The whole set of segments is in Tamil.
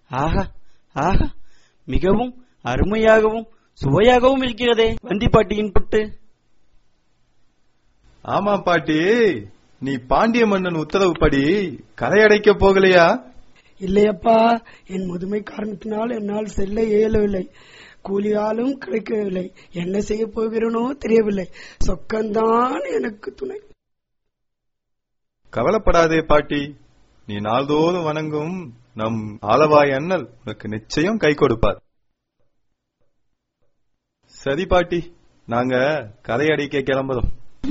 ஆஹா ஆஹா மிகவும் அருமையாகவும் சுவையாகவும் இருக்கிறதே வந்தி பாட்டியின் புட்டு ஆமா பாட்டி நீ பாண்டிய மன்னன் உத்தரவுப்படி கரையடைக்க போகலையா இல்லையப்பா என் முதுமை காரணத்தினால் என்னால் செல்ல இயலவில்லை கூலியாலும் கிடைக்கவில்லை என்ன செய்ய போகிறேனோ தெரியவில்லை சொக்கந்தான் எனக்கு துணை கவலைப்படாதே பாட்டி நீ நாள்தோறும் வணங்கும் நம் ஆலவாய் அண்ணல் உனக்கு நிச்சயம் கை கொடுப்பார் சரி பாட்டி நாங்க கரையடைக்க கிளம்புறோம்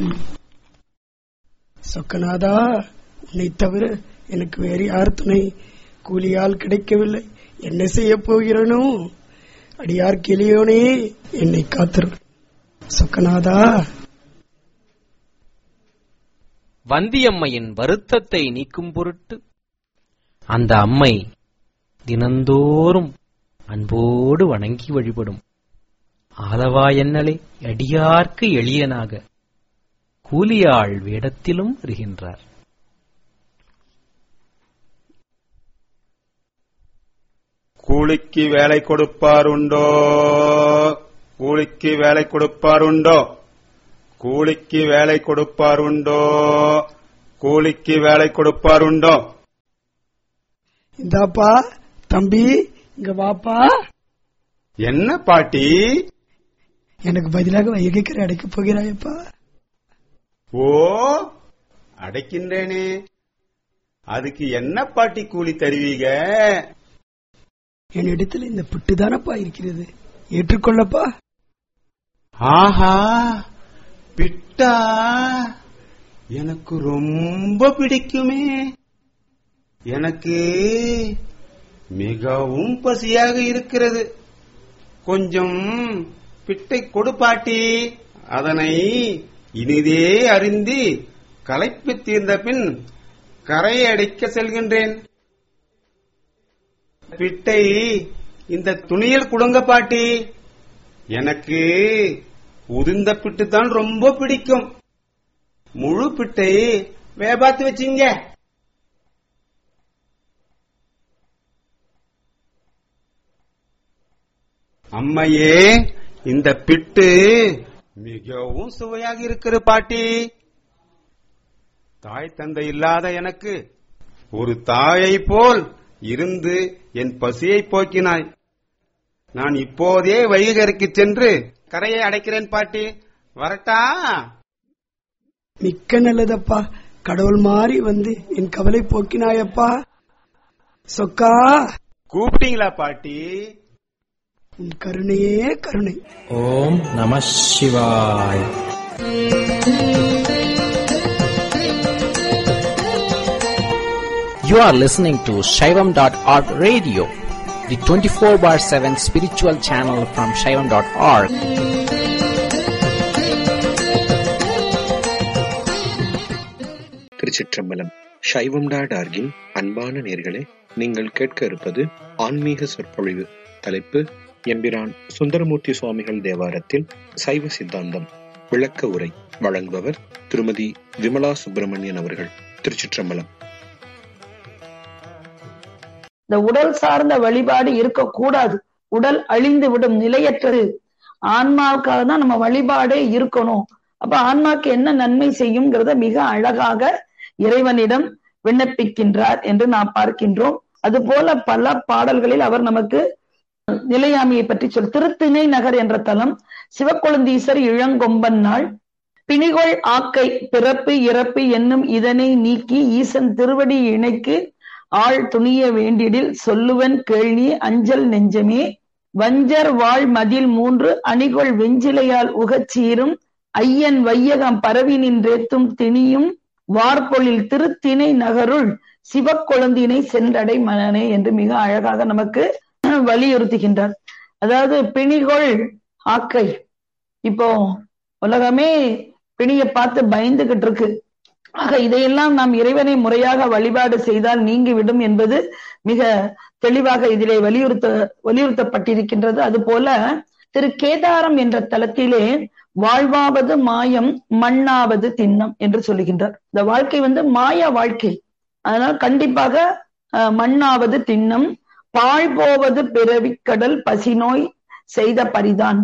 சொக்கநாதா உன்னை தவிர எனக்கு வேறு யார் துணை கூலியால் கிடைக்கவில்லை என்ன செய்ய போகிறேனோ அடியார் கிளியோனே என்னை காத்திரு சொக்கநாதா வந்தியம்மையின் வருத்தத்தை நீக்கும் பொருட்டு அந்த அம்மை தினந்தோறும் அன்போடு வணங்கி வழிபடும் ஆலவாயன்னலை அடியார்க்கு எளியனாக கூலியாள் வேடத்திலும் வருகின்றார் கூலிக்கு வேலை கொடுப்பாருண்டோ கூலிக்கு வேலை கொடுப்பாருண்டோ கூலிக்கு வேலை கொடுப்பாருண்டோ கூலிக்கு வேலை கொடுப்பாருண்டோ இந்தாப்பா தம்பி இங்க வாப்பா என்ன பாட்டி எனக்கு பதிலாக வைகைக்கரை அடைக்கப் போகிறாயப்பா ஓ அடைக்கின்றேனே அதுக்கு என்ன பாட்டி கூலி தருவீங்க என்னிடத்தில் இந்த புட்டு தானப்பா இருக்கிறது ஏற்றுக்கொள்ளப்பா ஆஹா பிட்டா எனக்கு ரொம்ப பிடிக்குமே எனக்கு மிகவும் பசியாக இருக்கிறது கொஞ்சம் பிட்டை கொடு பாட்டி அதனை இனிதே அறிந்து களைப்பு தீர்ந்த பின் கரையை அடைக்க செல்கின்றேன் பிட்டை இந்த துணியில் குடுங்க பாட்டி எனக்கு உதிர்ந்த பிட்டு தான் ரொம்ப பிடிக்கும் முழு பிட்டை வேபாத்து வச்சிங்க அம்மையே இந்த பிட்டு மிகவும் சுவையாக இருக்கிற பாட்டி தாய் தந்தை இல்லாத எனக்கு ஒரு தாயை போல் இருந்து என் பசியை போக்கினாய் நான் இப்போதே வைகருக்கு சென்று கரையை அடைக்கிறேன் பாட்டி வரட்டா மிக்க நல்லதப்பா கடவுள் மாறி வந்து என் கவலை போக்கினாயப்பா சொக்கா கூப்பிட்டீங்களா பாட்டி உன் கருணையே கருணை ஓம் நம சிவாய் You are listening to Shaivam.org radio, the 24 bar 7 spiritual channel from Shaivam.org. திருச்சிற்றம்பலம் சைவம் டாட் ஆர்கின் அன்பான நேர்களே நீங்கள் கேட்க இருப்பது ஆன்மீக சொற்பொழிவு தலைப்பு எம்பிரான் சுந்தரமூர்த்தி சுவாமிகள் தேவாரத்தில் சைவ சித்தாந்தம் விளக்க உரை வழங்குபவர் திருமதி விமலா சுப்பிரமணியன் அவர்கள் திருச்சிற்றம்பலம் இந்த உடல் சார்ந்த வழிபாடு இருக்கக்கூடாது உடல் அழிந்து விடும் நிலையற்றது ஆன்மாவுக்காக தான் நம்ம வழிபாடே இருக்கணும் அப்ப ஆன்மாக்கு என்ன நன்மை செய்யுங்கிறத மிக அழகாக இறைவனிடம் விண்ணப்பிக்கின்றார் என்று நாம் பார்க்கின்றோம் அதுபோல பல பாடல்களில் அவர் நமக்கு நிலையாமையை பற்றி சொல் திருத்திணை நகர் என்ற தலம் சிவக்கொழுந்தீசர் இளங்கொம்பன் நாள் பிணிகொள் ஆக்கை பிறப்பு இறப்பு என்னும் இதனை நீக்கி ஈசன் திருவடி இணைக்கு ஆள் துணிய வேண்டிடில் சொல்லுவன் கேள்வி அஞ்சல் நெஞ்சமே வஞ்சர் வாழ் மதில் மூன்று அணிகொள் வெஞ்சிலையால் உகச்சீரும் ஐயன் வையகம் பரவி நின்றேத்தும் திணியும் வார்பொழில் திருத்திணை நகருள் சிவக்கொழுந்தினை சென்றடை மனனே என்று மிக அழகாக நமக்கு வலியுறுத்துகின்றார் அதாவது பிணிகொள் ஆக்கை இப்போ உலகமே பிணிய பார்த்து பயந்துகிட்டு இருக்கு ஆக இதையெல்லாம் நாம் இறைவனை முறையாக வழிபாடு செய்தால் நீங்கிவிடும் என்பது மிக தெளிவாக இதிலே வலியுறுத்த வலியுறுத்தப்பட்டிருக்கின்றது அதுபோல திரு கேதாரம் என்ற தலத்திலே வாழ்வாவது மாயம் மண்ணாவது திண்ணம் என்று சொல்லுகின்றார் இந்த வாழ்க்கை வந்து மாய வாழ்க்கை அதனால் கண்டிப்பாக அஹ், மண்ணாவது திண்ணம் பாழ் போவது பிறவிக் கடல் பசிநோய் செய்த பரிதான்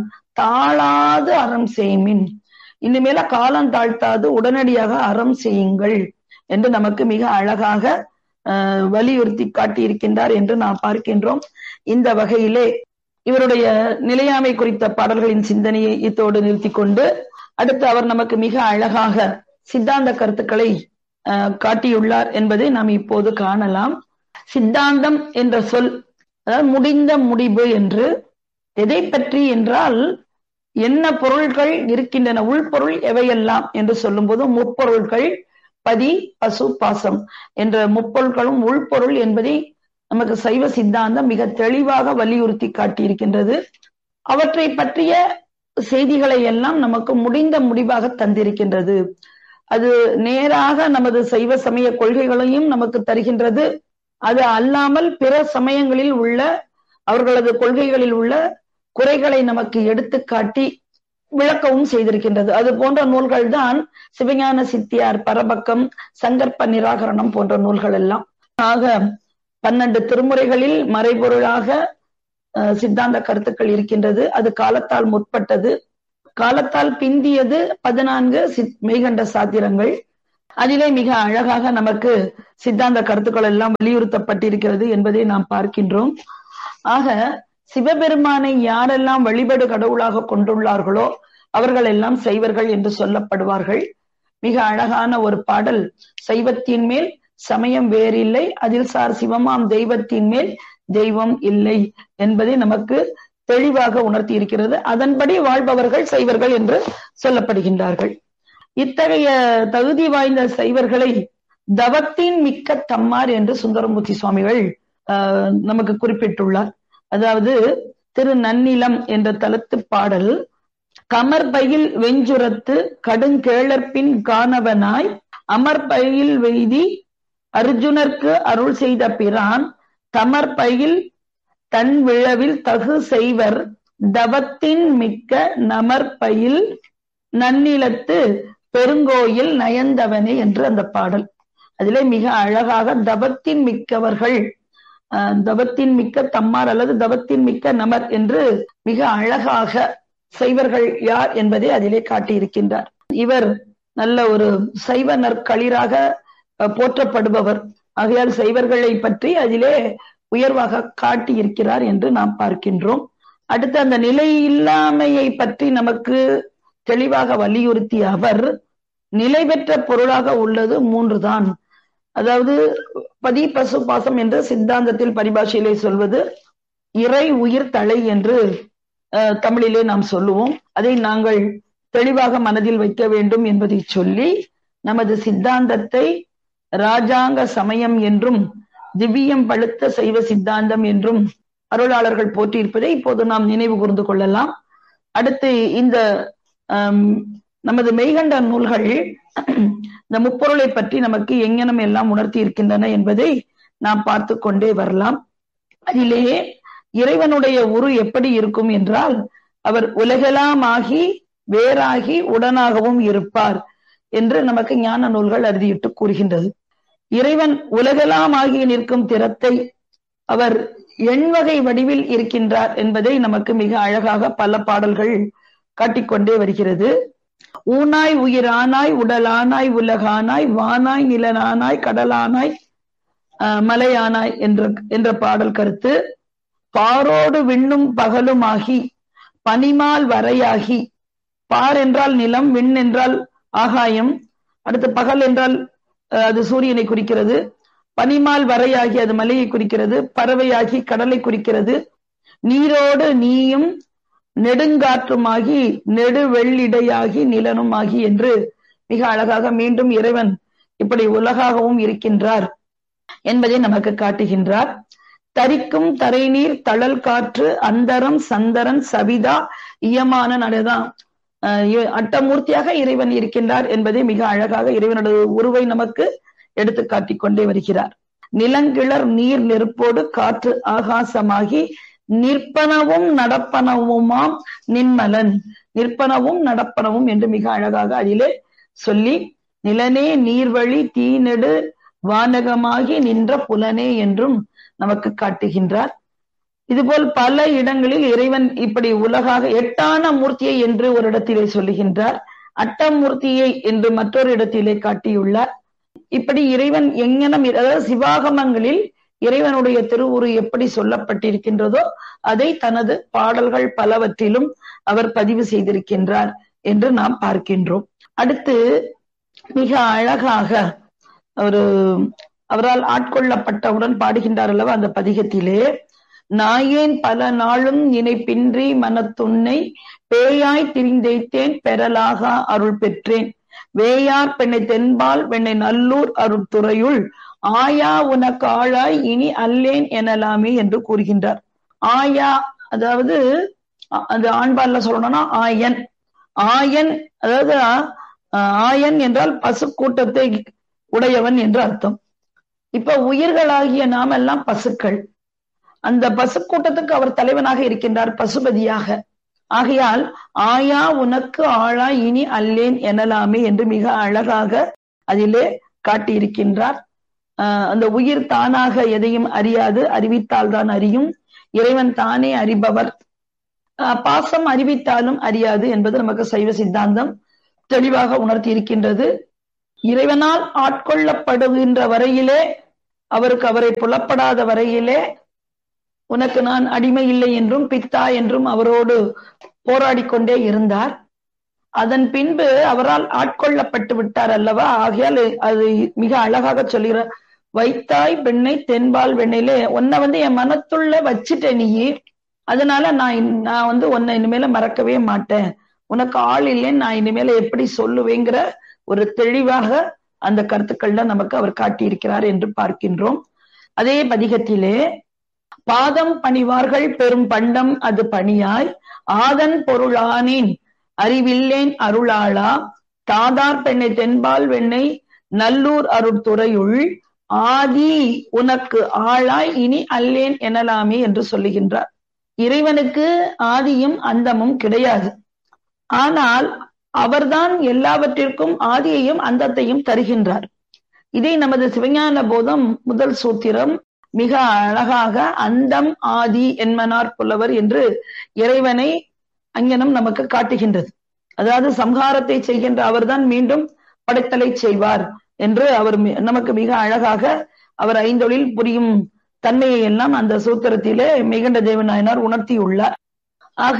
தாழாது அறம் செய்மின் இனிமேல காலம் தாழ்த்தாது உடனடியாக அறம் செய்யுங்கள் என்று நமக்கு மிக அழகாக அஹ், வலியுறுத்தி காட்டியிருக்கின்றார் என்று நாம் பார்க்கின்றோம் இந்த வகையிலே இவருடைய நிலையாமை குறித்த பாடல்களின் சிந்தனையை இத்தோடு நிறுத்திக் கொண்டு அடுத்து அவர் நமக்கு மிக அழகாக சித்தாந்த கருத்துக்களை அஹ், காட்டியுள்ளார் என்பதை நாம் இப்போது காணலாம் சித்தாந்தம் என்ற சொல் அதாவது முடிந்த முடிவு என்று எதை பற்றி என்றால் என்ன பொருள்கள் இருக்கின்றன உள்பொருள் எவையெல்லாம் என்று சொல்லும்போது முப்பொருள்கள் பதி பசு பாசம் என்ற முப்பொருள்களும் உள்பொருள் என்பதை நமக்கு சைவ சித்தாந்தம் மிக தெளிவாக வலியுறுத்தி காட்டியிருக்கின்றது அவற்றை பற்றிய செய்திகளை எல்லாம் நமக்கு முடிந்த முடிவாக தந்திருக்கின்றது அது நேராக நமது சைவ சமய கொள்கைகளையும் நமக்கு தருகின்றது அது அல்லாமல் பிற சமயங்களில் உள்ள அவர்களது கொள்கைகளில் உள்ள குறைகளை நமக்கு எடுத்து காட்டி விளக்கவும் செய்திருக்கின்றது அது போன்ற நூல்கள் தான் சிவஞான சித்தியார் பரபக்கம் சங்கற்ப நிராகரணம் போன்ற நூல்கள் எல்லாம் ஆக பன்னெண்டு திருமுறைகளில் மறைபொருளாக அஹ், சித்தாந்த கருத்துக்கள் இருக்கின்றது அது காலத்தால் முற்பட்டது காலத்தால் பிந்தியது பதினான்கு சித் மெய்கண்ட சாத்திரங்கள் அதிலே மிக அழகாக நமக்கு சித்தாந்த கருத்துக்கள் எல்லாம் வலியுறுத்தப்பட்டிருக்கிறது என்பதை நாம் பார்க்கின்றோம் ஆக சிவபெருமானை யாரெல்லாம் வழிபடு கடவுளாக கொண்டுள்ளார்களோ அவர்கள் எல்லாம் சைவர்கள் என்று சொல்லப்படுவார்கள் மிக அழகான ஒரு பாடல் சைவத்தின் மேல் சமயம் வேறில்லை அதில் சார் சிவமாம் தெய்வத்தின் மேல் தெய்வம் இல்லை என்பதை நமக்கு தெளிவாக உணர்த்தி இருக்கிறது அதன்படி வாழ்பவர்கள் சைவர்கள் என்று சொல்லப்படுகின்றார்கள் இத்தகைய தகுதி வாய்ந்த சைவர்களை தவத்தின் மிக்க தம்மார் என்று சுந்தரமூர்த்தி சுவாமிகள் ஆஹ், நமக்கு குறிப்பிட்டுள்ளார் அதாவது திரு நன்னிலம் என்ற தலத்து பாடல் கமர்பையில் வெஞ்சுரத்து கடுங்கேளற்பின் காணவனாய் அமர்பையில் வெய்தி அர்ஜுனர்க்கு அருள் செய்த பிரான் தமர்பையில் தன் விழவில் தகு செய்வர் தவத்தின் மிக்க நமர்பையில் நன்னிலத்து பெருங்கோயில் நயந்தவனே என்று அந்த பாடல் அதிலே மிக அழகாக தவத்தின் மிக்கவர்கள் அஹ், தவத்தின் மிக்க தம்மார் அல்லது தவத்தின் மிக்க நமர் என்று மிக அழகாக சைவர்கள் யார் என்பதை அதிலே காட்டியிருக்கின்றார் இவர் நல்ல ஒரு சைவ நற்களிராக அஹ், போற்றப்படுபவர் ஆகையால் சைவர்களை பற்றி அதிலே உயர்வாக காட்டியிருக்கிறார் என்று நாம் பார்க்கின்றோம் அடுத்து அந்த நிலை இல்லாமையை பற்றி நமக்கு தெளிவாக வலியுறுத்திய அவர் நிலை பெற்ற பொருளாக உள்ளது மூன்றுதான் அதாவது பதி பசு பாசம் என்று சித்தாந்தத்தில் பரிபாஷையிலே சொல்வது இறை உயிர் தலை என்று அஹ், தமிழிலே நாம் சொல்லுவோம் அதை நாங்கள் தெளிவாக மனதில் வைக்க வேண்டும் என்பதை சொல்லி நமது சித்தாந்தத்தை ராஜாங்க சமயம் என்றும் திவ்யம் பழுத்த சைவ சித்தாந்தம் என்றும் அருளாளர்கள் போற்றியிருப்பதை இப்போது நாம் நினைவு கூர்ந்து கொள்ளலாம் அடுத்து இந்த ஆம், நமது மெய்கண்ட நூல்கள் இந்த முப்பொருளை பற்றி நமக்கு எங்கனம் எல்லாம் உணர்த்தி இருக்கின்றன என்பதை நாம் பார்த்து கொண்டே வரலாம் அதிலேயே இறைவனுடைய உரு எப்படி இருக்கும் என்றால் அவர் உலகெல்லாம் ஆகி வேறாகி உடனாகவும் இருப்பார் என்று நமக்கு ஞான நூல்கள் அறுதியிட்டு கூறுகின்றது இறைவன் உலகெல்லாம் ஆகி நிற்கும் திறத்தை அவர் எண்வகை வடிவில் இருக்கின்றார் என்பதை நமக்கு மிக அழகாக பல பாடல்கள் காட்டிக்கொண்டே வருகிறது ஊனாய் உயிரானாய் உடலானாய் உலகானாய் வானாய் நிலனானாய் கடலானாய் ஆஹ், மலையானாய் என்ற என்ற பாடல் கருத்து பாரோடு விண்ணும் பகலுமாகி பனிமால் வரையாகி பார் என்றால் நிலம் விண் என்றால் ஆகாயம் அடுத்து பகல் என்றால் அஹ், அது சூரியனை குறிக்கிறது பனிமால் வரையாகி அது மலையை குறிக்கிறது பறவையாகி கடலை குறிக்கிறது நீரோடு நீயும் நெடுங்காற்றுமாகி நெடுவெள்ளிடையாகி நிலனுமாகி என்று மிக அழகாக மீண்டும் இறைவன் இப்படி உலகாகவும் இருக்கின்றார் என்பதை நமக்கு காட்டுகின்றார் தரிக்கும் தரைநீர் தழல் காற்று அந்தரம் சந்தரன் சவிதா இயமான நடதான் அட்டமூர்த்தியாக இறைவன் இருக்கின்றார் என்பதை மிக அழகாக இறைவனுடைய உருவை நமக்கு எடுத்து காட்டிக் கொண்டே வருகிறார் நிலங்கிளர் நீர் நெருப்போடு காற்று ஆகாசமாகி நிற்பனவும் நடப்பனவுமாம் நின்மலன் நிற்பனவும் நடப்பனவும் என்று மிக அழகாக அதிலே சொல்லி நிலனே நீர்வழி தீநெடு வானகமாகி நின்ற புலனே என்றும் நமக்கு காட்டுகின்றார் இதுபோல் பல இடங்களில் இறைவன் இப்படி உலகாக எட்டான மூர்த்தியை என்று ஒரு இடத்திலே சொல்லுகின்றார் அட்டமூர்த்தியை என்று மற்றொரு இடத்திலே காட்டியுள்ளார் இப்படி இறைவன் எங்கனம் அதாவது சிவாகமங்களில் இறைவனுடைய திருவுரு எப்படி சொல்லப்பட்டிருக்கின்றதோ அதை தனது பாடல்கள் பலவற்றிலும் அவர் பதிவு செய்திருக்கின்றார் என்று நாம் பார்க்கின்றோம் அடுத்து மிக அழகாக ஒரு அவரால் ஆட்கொள்ளப்பட்டவுடன் பாடுகின்றார் அல்லவா அந்த பதிகத்திலே நாயேன் பல நாளும் நினைப்பின்றி மனத்துன்னை பேயாய் திரிந்தைத்தேன் பெறலாக அருள் பெற்றேன் வேயார் பெண்ணை தென்பால் வெண்ணை நல்லூர் அருட்துறையுள் ஆயா உனக்கு ஆளாய் இனி அல்லேன் எனலாமே என்று கூறுகின்றார் ஆயா அதாவது அது ஆண்பால்ல சொல்லணும்னா ஆயன் ஆயன் அதாவது ஆயன் என்றால் பசு கூட்டத்தை உடையவன் என்று அர்த்தம் இப்ப உயிர்களாகிய நாம் எல்லாம் பசுக்கள் அந்த பசு கூட்டத்துக்கு அவர் தலைவனாக இருக்கின்றார் பசுபதியாக ஆகையால் ஆயா உனக்கு ஆளா இனி அல்லேன் எனலாமே என்று மிக அழகாக அதிலே காட்டியிருக்கின்றார் அந்த உயிர் தானாக எதையும் அறியாது அறிவித்தால் தான் அறியும் இறைவன் தானே அறிபவர் பாசம் அறிவித்தாலும் அறியாது என்பது நமக்கு சைவ சித்தாந்தம் தெளிவாக உணர்த்தி இருக்கின்றது இறைவனால் ஆட்கொள்ளப்படுகின்ற வரையிலே அவருக்கு அவரை புலப்படாத வரையிலே உனக்கு நான் அடிமை இல்லை என்றும் பித்தா என்றும் அவரோடு போராடி கொண்டே இருந்தார் அதன் பின்பு அவரால் ஆட்கொள்ளப்பட்டு விட்டார் அல்லவா ஆகையால் அது மிக அழகாக சொல்லுகிறார் வைத்தாய் பெண்ணை தென்பால் வெண்ணிலே உன்னை வந்து என் மனத்துள்ள வச்சுட்ட நீ அதனால நான் நான் வந்து உன்னை இனிமேல மறக்கவே மாட்டேன் உனக்கு ஆள் இல்லைன்னு நான் இனிமேல எப்படி சொல்லுவேங்கிற ஒரு தெளிவாக அந்த கருத்துக்கள்ல நமக்கு அவர் காட்டியிருக்கிறார் என்று பார்க்கின்றோம் அதே பதிகத்திலே பாதம் பணிவார்கள் பெரும் பண்டம் அது பணியாய் ஆதன் பொருளானேன் அறிவில்லேன் அருளாளா தாதார் பெண்ணை தென்பால் வெண்ணை நல்லூர் அருட்துறையுள் ஆதி உனக்கு ஆளாய் இனி அல்லேன் எனலாமே என்று சொல்லுகின்றார் இறைவனுக்கு ஆதியும் அந்தமும் கிடையாது ஆனால் அவர்தான் எல்லாவற்றிற்கும் ஆதியையும் அந்தத்தையும் தருகின்றார் இதை நமது சிவஞான போதம் முதல் சூத்திரம் மிக அழகாக அந்தம் ஆதி என்மனார் புலவர் என்று இறைவனை அங்கனம் நமக்கு காட்டுகின்றது அதாவது சம்ஹாரத்தை செய்கின்ற அவர்தான் மீண்டும் படைத்தலை செய்வார் என்று அவர் நமக்கு மிக அழகாக அவர் ஐந்தொழில் புரியும் தன்மையை எல்லாம் அந்த சூத்திரத்திலே மிகண்ட தேவநாயனார் உணர்த்தியுள்ளார் ஆக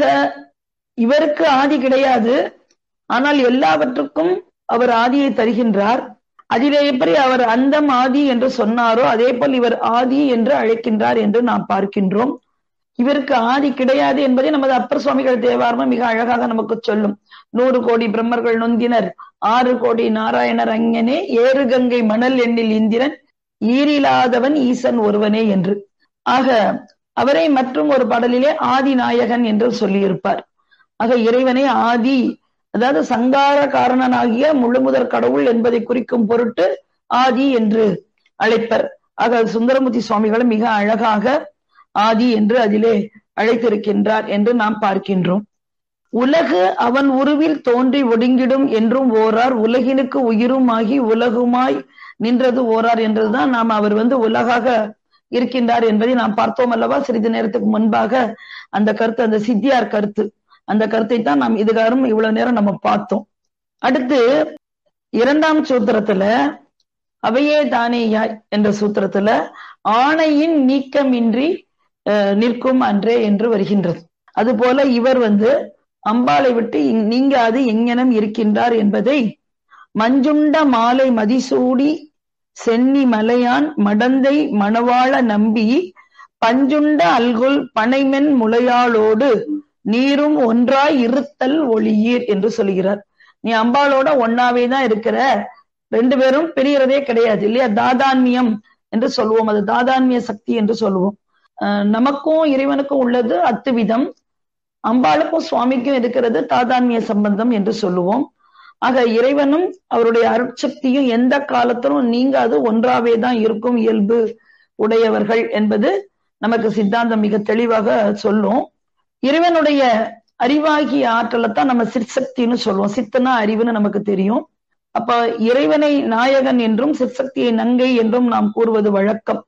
இவருக்கு ஆதி கிடையாது ஆனால் எல்லாவற்றுக்கும் அவர் ஆதியை தருகின்றார் அதிலே எப்படி அவர் அந்தம் ஆதி என்று சொன்னாரோ அதே போல் இவர் ஆதி என்று அழைக்கின்றார் என்று நாம் பார்க்கின்றோம் இவருக்கு ஆதி கிடையாது என்பதை நமது அப்பர் சுவாமிகள் தேவாரமும் மிக அழகாக நமக்கு சொல்லும் நூறு கோடி பிரம்மர்கள் நொந்தினர் ஆறு கோடி நாராயணர் அங்கனே ஏறு கங்கை மணல் எண்ணில் இந்திரன் ஈரிலாதவன் ஈசன் ஒருவனே என்று ஆக அவரை மற்றும் ஒரு பாடலிலே ஆதி நாயகன் என்று சொல்லியிருப்பார் ஆக இறைவனை ஆதி அதாவது சங்கார காரணனாகிய முழுமுதற் கடவுள் என்பதை குறிக்கும் பொருட்டு ஆதி என்று அழைப்பர் ஆக சுந்தரமூர்த்தி சுவாமிகளும் மிக அழகாக ஆதி என்று அதிலே அழைத்திருக்கின்றார் என்று நாம் பார்க்கின்றோம் உலகு அவன் உருவில் தோன்றி ஒடுங்கிடும் என்றும் ஓரார் உலகினுக்கு உயிருமாகி உலகுமாய் நின்றது ஓரார் என்றுதான் நாம் அவர் வந்து உலகாக இருக்கின்றார் என்பதை நாம் பார்த்தோம் அல்லவா சிறிது நேரத்துக்கு முன்பாக அந்த கருத்து அந்த சித்தியார் கருத்து அந்த கருத்தை தான் நாம் இதுகாரும் இவ்வளவு நேரம் நம்ம பார்த்தோம் அடுத்து இரண்டாம் சூத்திரத்துல அவையே தானேயாய் என்ற சூத்திரத்துல ஆணையின் நீக்கமின்றி நிற்கும் அன்றே என்று வருகின்றது அதுபோல இவர் வந்து அம்பாளை விட்டு நீங்காது எங்கனம் இருக்கின்றார் என்பதை மஞ்சுண்ட மாலை மதிசூடி சென்னி மலையான் மடந்தை மணவாள நம்பி பஞ்சுண்ட அல்குல் பனைமென் முளையாளோடு நீரும் ஒன்றாய் இருத்தல் ஒளியீர் என்று சொல்கிறார் நீ அம்பாளோட ஒன்னாவே தான் இருக்கிற ரெண்டு பேரும் பிரியறதே கிடையாது இல்லையா தாதான்மியம் என்று சொல்லுவோம் அது தாதான்மிய சக்தி என்று சொல்லுவோம் நமக்கும் இறைவனுக்கும் உள்ளது அத்துவிதம் அம்பாளுக்கும் சுவாமிக்கும் இருக்கிறது தாதான்மிய சம்பந்தம் என்று சொல்லுவோம் ஆக இறைவனும் அவருடைய அருட்சக்தியும் எந்த காலத்திலும் நீங்காது ஒன்றாவே தான் இருக்கும் இயல்பு உடையவர்கள் என்பது நமக்கு சித்தாந்தம் மிக தெளிவாக சொல்லும் இறைவனுடைய அறிவாகிய ஆற்றலை தான் நம்ம சிற்சக்தின்னு சொல்லுவோம் சித்தனா அறிவுன்னு நமக்கு தெரியும் அப்ப இறைவனை நாயகன் என்றும் சிற்சக்தியை நங்கை என்றும் நாம் கூறுவது வழக்கம்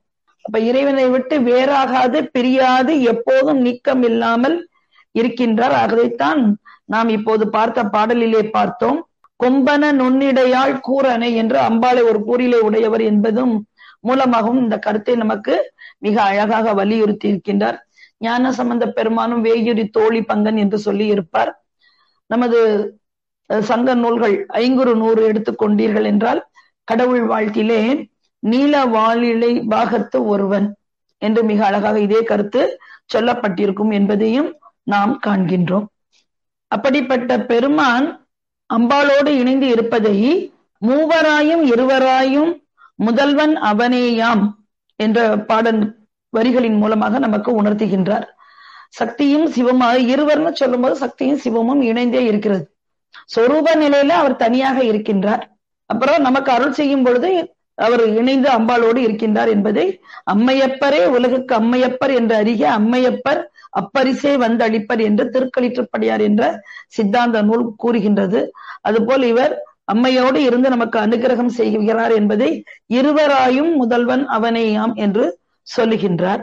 அப்ப இறைவனை விட்டு வேறாகாது பிரியாது எப்போதும் நீக்கம் இல்லாமல் இருக்கின்றார் அதைத்தான் நாம் இப்போது பார்த்த பாடலிலே பார்த்தோம் கொம்பன நுண்ணிடையாள் கூரனை என்று அம்பாளை ஒரு கூறிலே உடையவர் என்பதும் மூலமாகவும் இந்த கருத்தை நமக்கு மிக அழகாக வலியுறுத்தி இருக்கின்றார் ஞான சம்பந்த பெருமானும் வேயுரி தோழி பங்கன் என்று சொல்லி இருப்பார் நமது அஹ், சங்க நூல்கள் ஐங்குறு நூறு எடுத்துக்கொண்டீர்கள் என்றால் கடவுள் வாழ்த்திலே நீல வாழிலை பாகத்து ஒருவன் என்று மிக அழகாக இதே கருத்து சொல்லப்பட்டிருக்கும் என்பதையும் நாம் காண்கின்றோம் அப்படிப்பட்ட பெருமான் அம்பாளோடு இணைந்து இருப்பதை மூவராயும் இருவராயும் முதல்வன் அவனேயாம் என்ற பாடல் வரிகளின் மூலமாக நமக்கு உணர்த்துகின்றார் சக்தியும் சிவமாக இருவர்னு சொல்லும்போது சக்தியும் சிவமும் இணைந்தே இருக்கிறது சொரூப நிலையில அவர் தனியாக இருக்கின்றார் அப்புறம் நமக்கு அருள் செய்யும் பொழுது அவர் இணைந்து அம்பாளோடு இருக்கின்றார் என்பதை அம்மையப்பரே உலகுக்கு அம்மையப்பர் என்று அறிக அம்மையப்பர் அப்பரிசே வந்தளிப்பர் என்று திருக்களிற்றுப்படியார் என்ற சித்தாந்த நூல் கூறுகின்றது அதுபோல் இவர் அம்மையோடு இருந்து நமக்கு அனுகிரகம் செய்கிறார் என்பதை இருவராயும் முதல்வன் அவனேயாம் என்று சொல்லுகின்றார்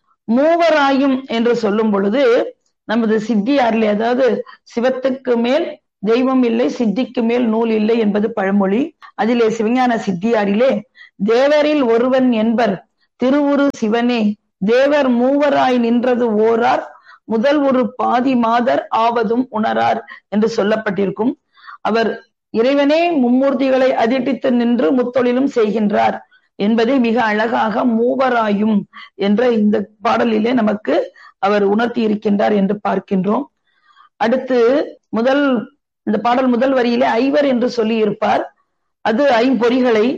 மூவராயும் என்று சொல்லும் பொழுது நமது சித்தியாரிலே அதாவது சிவத்துக்கு மேல் தெய்வம் இல்லை சித்திக்கு மேல் நூல் இல்லை என்பது பழமொழி அதிலே சிவஞான சித்தியாரிலே தேவரில் ஒருவன் என்பர் திருவுரு சிவனே தேவர் மூவராய் நின்றது ஓரார் முதல் ஒரு பாதி மாதர் ஆவதும் உணரார் என்று சொல்லப்பட்டிருக்கும் அவர் இறைவனே மும்மூர்த்திகளை அதிட்டித்து நின்று முத்தொழிலும் செய்கின்றார் என்பதை மிக அழகாக மூவராயும் என்ற இந்த பாடலிலே நமக்கு அவர் உணர்த்தி இருக்கின்றார் என்று பார்க்கின்றோம் அடுத்து முதல் இந்த பாடல் முதல் வரியிலே ஐவர் என்று சொல்லி இருப்பார் அது ஐம்பொறிகளை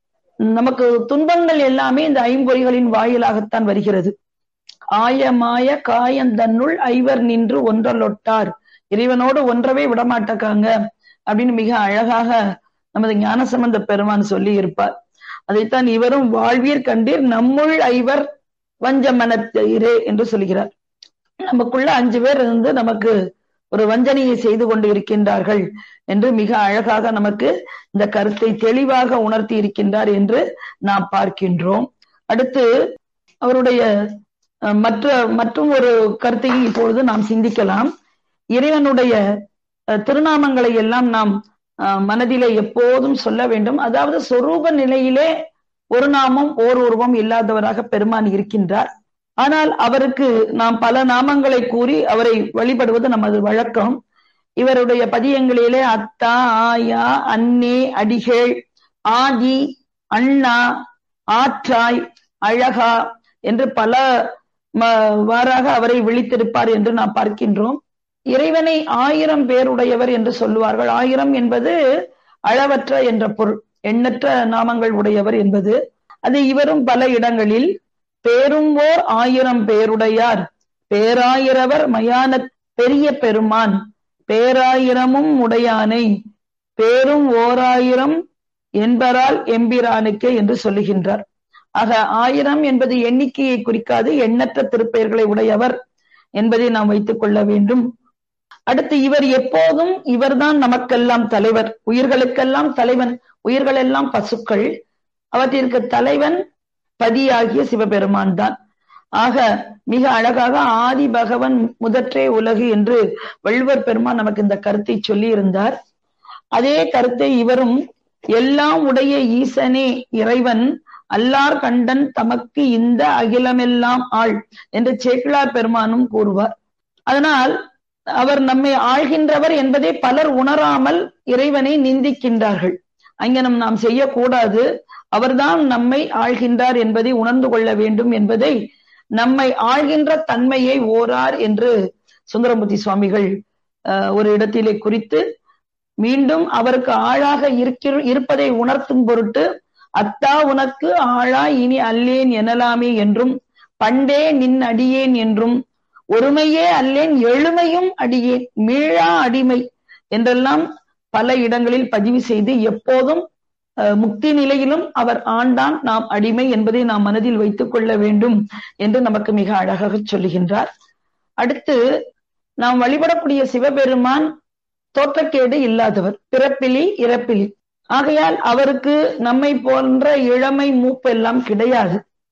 நமக்கு துன்பங்கள் எல்லாமே இந்த ஐம்பொறிகளின் வாயிலாகத்தான் வருகிறது ஆயமாய காயந்தன்னுள் ஐவர் நின்று ஒன்றலொட்டார் இறைவனோடு ஒன்றவே விடமாட்டக்காங்க அப்படின்னு மிக அழகாக நமது ஞானசம்பந்த பெருமான் சொல்லி இருப்பார் அதைத்தான் இவரும் வாழ்வீர் கண்டீர் நம்முள் ஐவர் வஞ்ச மனத்தயிரே என்று சொல்கிறார் நமக்குள்ள அஞ்சு பேர் இருந்து நமக்கு ஒரு வஞ்சனையை செய்து கொண்டு இருக்கின்றார்கள் என்று மிக அழகாக நமக்கு இந்த கருத்தை தெளிவாக உணர்த்தி இருக்கின்றார் என்று நாம் பார்க்கின்றோம் அடுத்து அவருடைய அஹ், மற்ற மற்றும் ஒரு கருத்தையும் இப்பொழுது நாம் சிந்திக்கலாம் இறைவனுடைய அஹ், திருநாமங்களை எல்லாம் நாம் அஹ், மனதிலே எப்போதும் சொல்ல வேண்டும் அதாவது சொரூப நிலையிலே ஒரு நாமம் ஓர் உருவம் இல்லாதவராக பெருமான் இருக்கின்றார் ஆனால் அவருக்கு நாம் பல நாமங்களை கூறி அவரை வழிபடுவது நமது வழக்கம் இவருடைய பதியங்களிலே அத்தா ஆயா அன்னே அடிகள் ஆதி அண்ணா ஆற்றாய் அழகா என்று பல ம- வாராக அவரை விழித்திருப்பார் என்று நாம் பார்க்கின்றோம் இறைவனை ஆயிரம் பேருடையவர் என்று சொல்லுவார்கள் ஆயிரம் என்பது அளவற்ற என்ற பொருள் எண்ணற்ற நாமங்கள் உடையவர் என்பது அது இவரும் பல இடங்களில் பேரும் ஓர் ஆயிரம் பேருடையார் பேராயிரவர் மயான பெரிய பெருமான் பேராயிரமும் உடையானை பேரும் ஓராயிரம் என்பரால் எம்பிரானுக்கே என்று சொல்லுகின்றார் ஆக ஆயிரம் என்பது எண்ணிக்கையை குறிக்காது எண்ணற்ற திருப்பெயர்களை உடையவர் என்பதை நாம் வைத்துக் கொள்ள வேண்டும் அடுத்து இவர் எப்போதும் இவர்தான் நமக்கெல்லாம் தலைவர் உயிர்களுக்கெல்லாம் தலைவன் உயிர்கள் எல்லாம் பசுக்கள் அவற்றிற்கு தலைவன் பதியாகிய சிவபெருமான் தான் ஆக மிக அழகாக ஆதி பகவன் முதற்றே உலகு என்று வள்ளுவர் பெருமான் நமக்கு இந்த கருத்தை சொல்லி இருந்தார் அதே கருத்தை இவரும் எல்லாம் உடைய ஈசனே இறைவன் அல்லார் கண்டன் தமக்கு இந்த அகிலமெல்லாம் ஆள் என்று சேக்கிழார் பெருமானும் கூறுவார் அதனால் அவர் நம்மை ஆள்கின்றவர் என்பதை பலர் உணராமல் இறைவனை நிந்திக்கின்றார்கள் அங்கனம் நாம் செய்யக்கூடாது அவர்தான் நம்மை ஆள்கின்றார் என்பதை உணர்ந்து கொள்ள வேண்டும் என்பதை நம்மை ஆள்கின்ற தன்மையை ஓரார் என்று சுந்தரமூர்த்தி சுவாமிகள் அஹ், ஒரு இடத்திலே குறித்து மீண்டும் அவருக்கு ஆளாக இருக்கிற இருப்பதை உணர்த்தும் பொருட்டு அத்தா உனக்கு ஆளா இனி அல்லேன் எனலாமே என்றும் பண்டே நின் அடியேன் என்றும் ஒருமையே அல்லேன் எழுமையும் அடியேன் மீளா அடிமை என்றெல்லாம் பல இடங்களில் பதிவு செய்து எப்போதும் அஹ், முக்தி நிலையிலும் அவர் ஆண்டான் நாம் அடிமை என்பதை நாம் மனதில் வைத்துக் கொள்ள வேண்டும் என்று நமக்கு மிக அழகாக சொல்லுகின்றார் அடுத்து நாம் வழிபடக்கூடிய சிவபெருமான் தோற்றக்கேடு இல்லாதவர் பிறப்பிலி இறப்பிலி ஆகையால் அவருக்கு நம்மை போன்ற இளமை மூப்பு எல்லாம் கிடையாது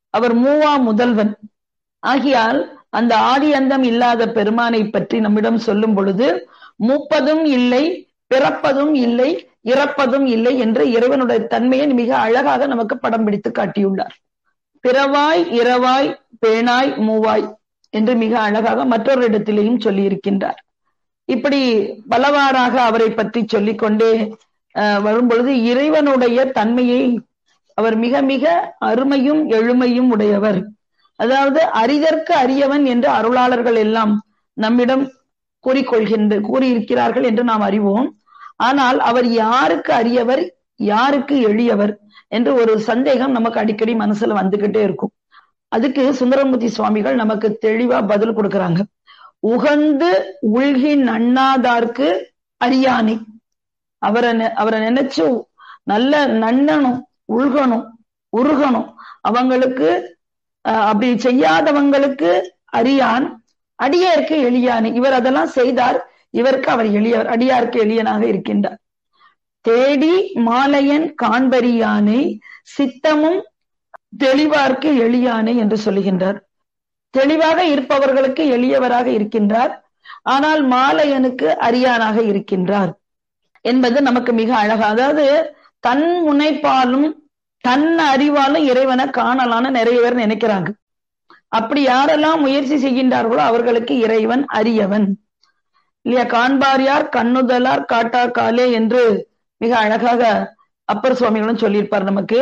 அவர் மூவா முதல்வன் ஆகியால் அந்த ஆதி அந்தம் இல்லாத பெருமானை பற்றி நம்மிடம் சொல்லும் பொழுது மூப்பதும் இல்லை பிறப்பதும் இல்லை இறப்பதும் இல்லை என்று இறைவனுடைய தன்மையை மிக அழகாக நமக்கு படம் பிடித்து காட்டியுள்ளார் பிறவாய் இரவாய் பேணாய் மூவாய் என்று மிக அழகாக மற்றொரு இடத்திலேயும் சொல்லி இருக்கின்றார் இப்படி பலவாறாக அவரை பற்றி சொல்லிக் கொண்டே அஹ், வரும் பொழுது இறைவனுடைய தன்மையை அவர் மிக மிக அருமையும் எழுமையும் உடையவர் அதாவது அரிதற்கு அரியவன் என்று அருளாளர்கள் எல்லாம் நம்மிடம் கூறிக்கொள்கின்ற கூறியிருக்கிறார்கள் என்று நாம் அறிவோம் ஆனால் அவர் யாருக்கு அரியவர் யாருக்கு எளியவர் என்று ஒரு சந்தேகம் நமக்கு அடிக்கடி மனசுல வந்துகிட்டே இருக்கும் அதுக்கு சுந்தரமூர்த்தி சுவாமிகள் நமக்கு தெளிவா பதில் கொடுக்கறாங்க உகந்து உள்கி நண்ணாதார்க்கு அரியானை அவரை நெ- அவரை நினைச்சு நல்ல நன்னணும் உள்கணும் உருகணும் அவங்களுக்கு அஹ், அப்படி செய்யாதவங்களுக்கு அரியான் அடியாருக்கு எளியானி இவர் அதெல்லாம் செய்தார் இவருக்கு அவர் எளியவர் அடியாருக்கு எளியனாக இருக்கின்றார் தேடி மாலையன் காண்பரியானை சித்தமும் தெளிவார்க்கு எளியானை என்று சொல்லுகின்றார் தெளிவாக இருப்பவர்களுக்கு எளியவராக இருக்கின்றார் ஆனால் மாலையனுக்கு அரியானாக இருக்கின்றார் என்பது நமக்கு மிக அழகா அதாவது தன் முனைப்பாலும் தன் அறிவாலும் இறைவனை காணலான்னு நிறைய பேர் நினைக்கிறாங்க அப்படி யாரெல்லாம் முயற்சி செய்கின்றார்களோ அவர்களுக்கு இறைவன் அரியவன் இல்லையா காண்பார் யார் கண்ணுதலார் காட்டா காலே என்று மிக அழகாக அப்பர் சுவாமிகளும் சொல்லியிருப்பார் நமக்கு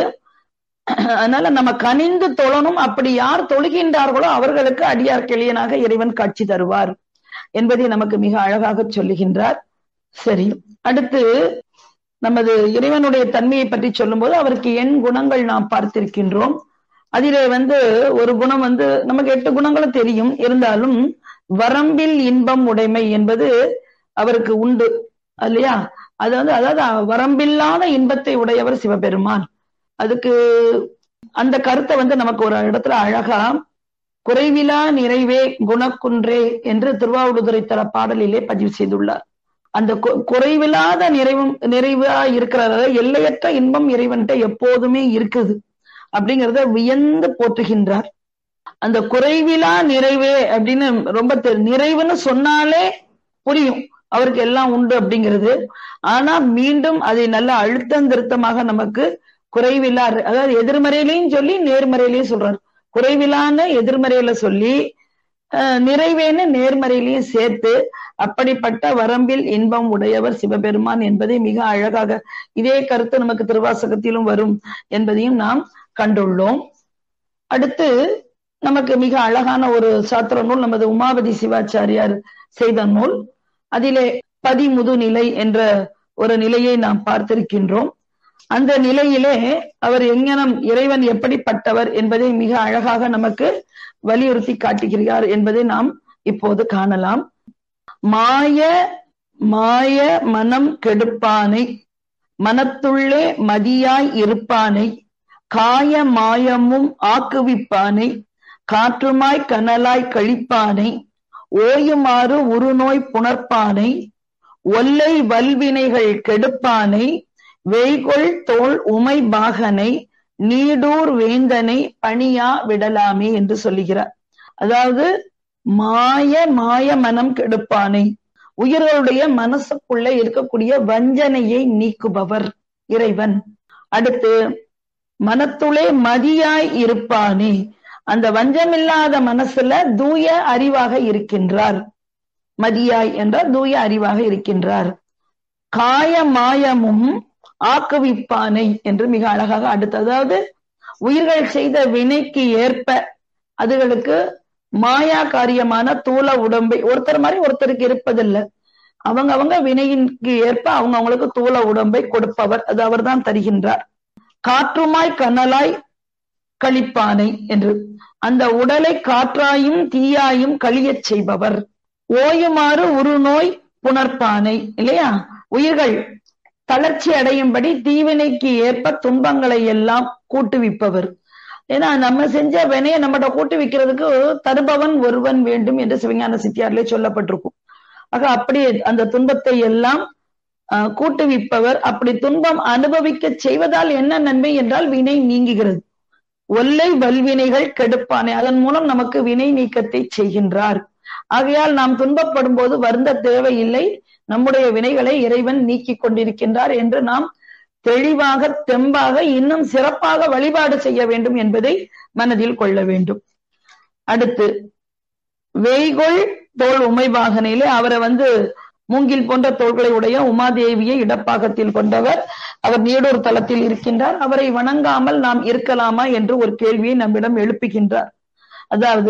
அதனால நம்ம கனிந்து தொழணும் அப்படி யார் தொழுகின்றார்களோ அவர்களுக்கு அடியார் கிளியனாக இறைவன் காட்சி தருவார் என்பதை நமக்கு மிக அழகாக சொல்லுகின்றார் சரி அடுத்து நமது இறைவனுடைய தன்மையை பற்றி சொல்லும்போது அவருக்கு எண் குணங்கள் நாம் பார்த்திருக்கின்றோம் அதிலே வந்து ஒரு குணம் வந்து நமக்கு எட்டு குணங்களும் தெரியும் இருந்தாலும் வரம்பில் இன்பம் உடைமை என்பது அவருக்கு உண்டு இல்லையா அது வந்து அதாவது வரம்பில்லாத இன்பத்தை உடையவர் சிவபெருமான் அதுக்கு அந்த கருத்தை வந்து நமக்கு ஒரு இடத்துல அழகா குறைவிலா நிறைவே குணக்குன்றே என்று திருவாவூடுதுறை தர பாடலிலே பதிவு செய்துள்ளார் அந்த கு- குறைவில்லாத நிறைவும் நிறைவா இருக்கிறத எல்லையற்ற இன்பம் இறைவன்கிட்ட எப்போதுமே இருக்குது அப்படிங்கறத வியந்து போற்றுகின்றார் அந்த குறைவிலா நிறைவே அப்படின்னு ரொம்ப தெ- நிறைவுன்னு சொன்னாலே புரியும் அவருக்கு எல்லாம் உண்டு அப்படிங்கிறது ஆனா மீண்டும் அதை நல்ல அழுத்தம் திருத்தமாக நமக்கு குறைவில்லா அதாவது எதிர்மறையிலையும் சொல்லி நேர்மறையிலையும் சொல்றாரு குறைவிலான்னு எதிர்மறையில சொல்லி அஹ், நிறைவேன்னு நேர்மறையிலையும் சேர்த்து அப்படிப்பட்ட வரம்பில் இன்பம் உடையவர் சிவபெருமான் என்பதை மிக அழகாக இதே கருத்து நமக்கு திருவாசகத்திலும் வரும் என்பதையும் நாம் கண்டுள்ளோம் அடுத்து நமக்கு மிக அழகான ஒரு சாத்திர நூல் நமது உமாபதி சிவாச்சாரியார் செய்த நூல் அதிலே பதிமுது நிலை என்ற ஒரு நிலையை நாம் பார்த்திருக்கின்றோம் அந்த நிலையிலே அவர் எங்கனம் இறைவன் எப்படிப்பட்டவர் என்பதை மிக அழகாக நமக்கு வலியுறுத்தி காட்டுகிறார் என்பதை நாம் இப்போது காணலாம் மாய மாய மனம் கெடுப்பானை மனத்துள்ளே மதியாய் இருப்பானை காய மாயமும் ஆக்குவிப்பானை காற்றுமாய் கனலாய் கழிப்பானை ஓயுமாறு உருநோய் புணர்ப்பானை ஒல்லை வல்வினைகள் கெடுப்பானை வேய்கொள் தோல் உமை பாகனை நீடூர் வேந்தனை பணியா விடலாமே என்று சொல்லுகிறார் அதாவது மாய மாய மனம் கெடுப்பானை உயிர்களுடைய மனசுக்குள்ள இருக்கக்கூடிய வஞ்சனையை நீக்குபவர் இறைவன் அடுத்து மனத்துளே மதியாய் இருப்பானே அந்த வஞ்சமில்லாத மனசுல தூய அறிவாக இருக்கின்றார் மதியாய் என்றால் தூய அறிவாக இருக்கின்றார் காய மாயமும் ஆக்குவிப்பானை என்று மிக அழகாக அடுத்து அதாவது உயிர்கள் செய்த வினைக்கு ஏற்ப அதுகளுக்கு மாயா காரியமான தூள உடம்பை ஒருத்தர் மாதிரி ஒருத்தருக்கு இருப்பதில்லை அவங்க அவங்க வினையின்க்கு ஏற்ப அவங்க அவங்களுக்கு தூள உடம்பை கொடுப்பவர் அது அவர்தான் தருகின்றார் காற்றுமாய் கனலாய் கழிப்பானை என்று அந்த உடலை காற்றாயும் தீயாயும் கழியச் செய்பவர் ஓயுமாறு உருநோய் புணர்ப்பானை இல்லையா உயிர்கள் தளர்ச்சி அடையும்படி தீவினைக்கு ஏற்ப துன்பங்களை எல்லாம் கூட்டுவிப்பவர் ஏன்னா நம்ம செஞ்ச வினையை நம்மகிட்ட கூட்டு வைக்கிறதுக்கு தருபவன் ஒருவன் வேண்டும் என்று சிவஞான சித்தியாரிலே சொல்லப்பட்டிருக்கும் ஆக அப்படி அந்த துன்பத்தை எல்லாம் ஆஹ், கூட்டுவிப்பவர் அப்படி துன்பம் அனுபவிக்க செய்வதால் என்ன நன்மை என்றால் வினை நீங்குகிறது ஒல்லை வல்வினைகள் கெடுப்பானே அதன் மூலம் நமக்கு வினை நீக்கத்தை செய்கின்றார் ஆகையால் நாம் துன்பப்படும் போது வருந்த தேவையில்லை நம்முடைய வினைகளை இறைவன் நீக்கிக் கொண்டிருக்கின்றார் என்று நாம் தெளிவாக தெம்பாக இன்னும் சிறப்பாக வழிபாடு செய்ய வேண்டும் என்பதை மனதில் கொள்ள வேண்டும் அடுத்து வேய்கொள் தோல் உமைபாகனிலே அவரை வந்து மூங்கில் போன்ற தோள்களை உடைய உமாதேவியை இடப்பாகத்தில் கொண்டவர் அவர் நீடூர் தலத்தில் இருக்கின்றார் அவரை வணங்காமல் நாம் இருக்கலாமா என்று ஒரு கேள்வியை நம்மிடம் எழுப்புகின்றார் அதாவது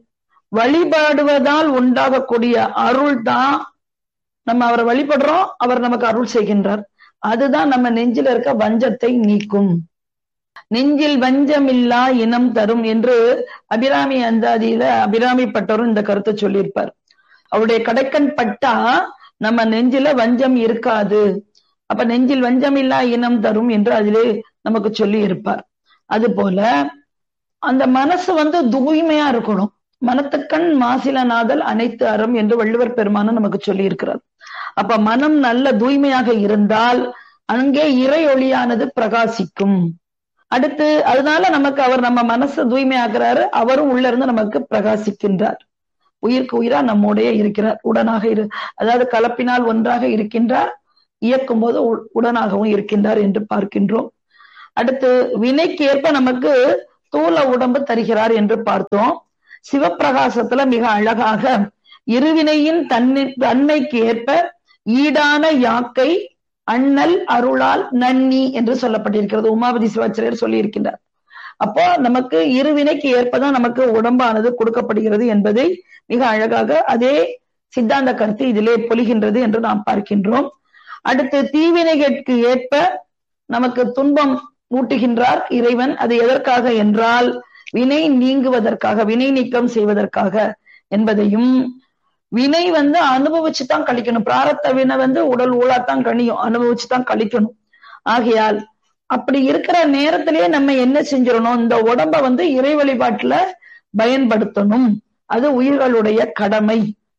வழிபாடுவதால் உண்டாகக்கூடிய அருள் தான் நம்ம அவரை வழிபடுறோம் அவர் நமக்கு அருள் செய்கின்றார் அதுதான் நம்ம நெஞ்சில் இருக்க வஞ்சத்தை நீக்கும் நெஞ்சில் வஞ்சமில்லா இனம் தரும் என்று அபிராமி அந்தாதியில அபிராமி பட்டரும் இந்த கருத்தை சொல்லியிருப்பார் அவருடைய கடைக்கண் பட்டா நம்ம நெஞ்சில வஞ்சம் இருக்காது அப்ப நெஞ்சில் வஞ்சமில்லா இனம் தரும் என்று அதிலே நமக்கு சொல்லி இருப்பார் அது போல அந்த மனசு வந்து தூய்மையா இருக்கணும் மனத்துக்கண் மாசிலநாதல் அனைத்து அறம் என்று வள்ளுவர் பெருமானும் நமக்கு சொல்லி இருக்கிறார் அப்ப மனம் நல்ல தூய்மையாக இருந்தால் அங்கே இறை ஒளியானது பிரகாசிக்கும் அடுத்து அதனால நமக்கு அவர் நம்ம மனசை தூய்மையாக்குறாரு அவரும் உள்ள இருந்து நமக்கு பிரகாசிக்கின்றார் உயிருக்கு உயிரா நம்முடைய இருக்கிறார் உடனாக இரு அதாவது கலப்பினால் ஒன்றாக இருக்கின்றார் இயக்கும் போது உடனாகவும் இருக்கின்றார் என்று பார்க்கின்றோம் அடுத்து வினைக்கு ஏற்ப நமக்கு தூள உடம்பு தருகிறார் என்று பார்த்தோம் சிவப்பிரகாசத்துல மிக அழகாக இருவினையின் தன்மை தன்மைக்கு ஏற்ப ஈடான யாக்கை அண்ணல் அருளால் நன்னி என்று சொல்லப்பட்டிருக்கிறது உமாபதி சிவாச்சாரியர் சொல்லி இருக்கின்றார் அப்போ நமக்கு இருவினைக்கு ஏற்பதான் நமக்கு உடம்பானது கொடுக்கப்படுகிறது என்பதை மிக அழகாக அதே சித்தாந்த கருத்து இதிலே பொலிகின்றது என்று நாம் பார்க்கின்றோம் அடுத்து தீவினைகளுக்கு ஏற்ப நமக்கு துன்பம் ஊட்டுகின்றார் இறைவன் அது எதற்காக என்றால் வினை நீங்குவதற்காக வினை நீக்கம் செய்வதற்காக என்பதையும் வினை வந்து அனுபவிச்சு தான் கழிக்கணும் பிராரத்த வினை வந்து உடல் ஊழாத்தான் கணியும் அனுபவிச்சு தான் கழிக்கணும் ஆகையால் அப்படி இருக்கிற நேரத்திலேயே நம்ம என்ன செஞ்சிடணும் இந்த உடம்ப வந்து இறை வழிபாட்டுல பயன்படுத்தணும் அது உயிர்களுடைய கடமை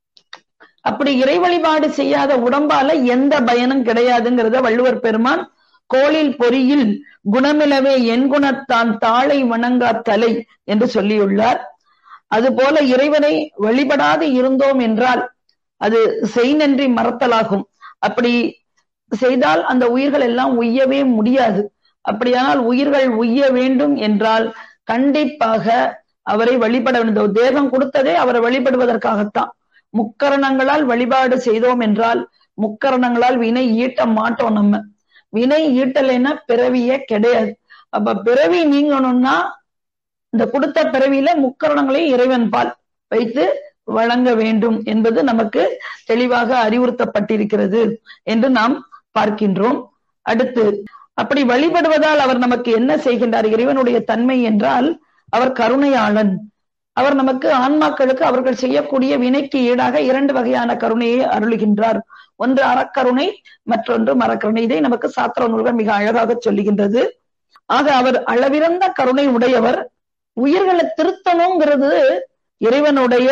அப்படி இறை வழிபாடு செய்யாத உடம்பால எந்த பயனும் கிடையாதுங்கிறத வள்ளுவர் பெருமான் கோளில் பொறியில் குணமிலவே என் குணத்தான் தாளை வணங்கா தலை என்று சொல்லியுள்ளார் அதுபோல இறைவனை வழிபடாது இருந்தோம் என்றால் அது செய் நன்றி மறத்தலாகும் அப்படி செய்தால் அந்த உயிர்கள் எல்லாம் உய்யவே முடியாது அப்படியானால் உயிர்கள் உய்ய வேண்டும் என்றால் கண்டிப்பாக அவரை வழிபட வேண்டும் தேவம் கொடுத்ததே அவரை வழிபடுவதற்காகத்தான் முக்கரணங்களால் வழிபாடு செய்தோம் என்றால் முக்கரணங்களால் வினை ஈட்ட மாட்டோம் நம்ம வினை ஈட்டலைன்னா பிறவியே கிடையாது அப்ப பிறவி நீங்கணும்னா இந்த கொடுத்த பிறவியில முக்கரணங்களை இறைவன் பால் வைத்து வழங்க வேண்டும் என்பது நமக்கு தெளிவாக அறிவுறுத்தப்பட்டிருக்கிறது என்று நாம் பார்க்கின்றோம் அடுத்து அப்படி வழிபடுவதால் அவர் நமக்கு என்ன செய்கின்றார் இறைவனுடைய தன்மை என்றால் அவர் கருணையாளன் அவர் நமக்கு ஆன்மாக்களுக்கு அவர்கள் செய்யக்கூடிய வினைக்கு ஈடாக இரண்டு வகையான கருணையை அருளுகின்றார் ஒன்று அறக்கருணை மற்றொன்று மரக்கருணை இதை நமக்கு சாத்திர நூல்கள் மிக அழகாக சொல்லுகின்றது ஆக அவர் அளவிறந்த கருணை உடையவர் உயிர்களை திருத்தணுங்கிறது இறைவனுடைய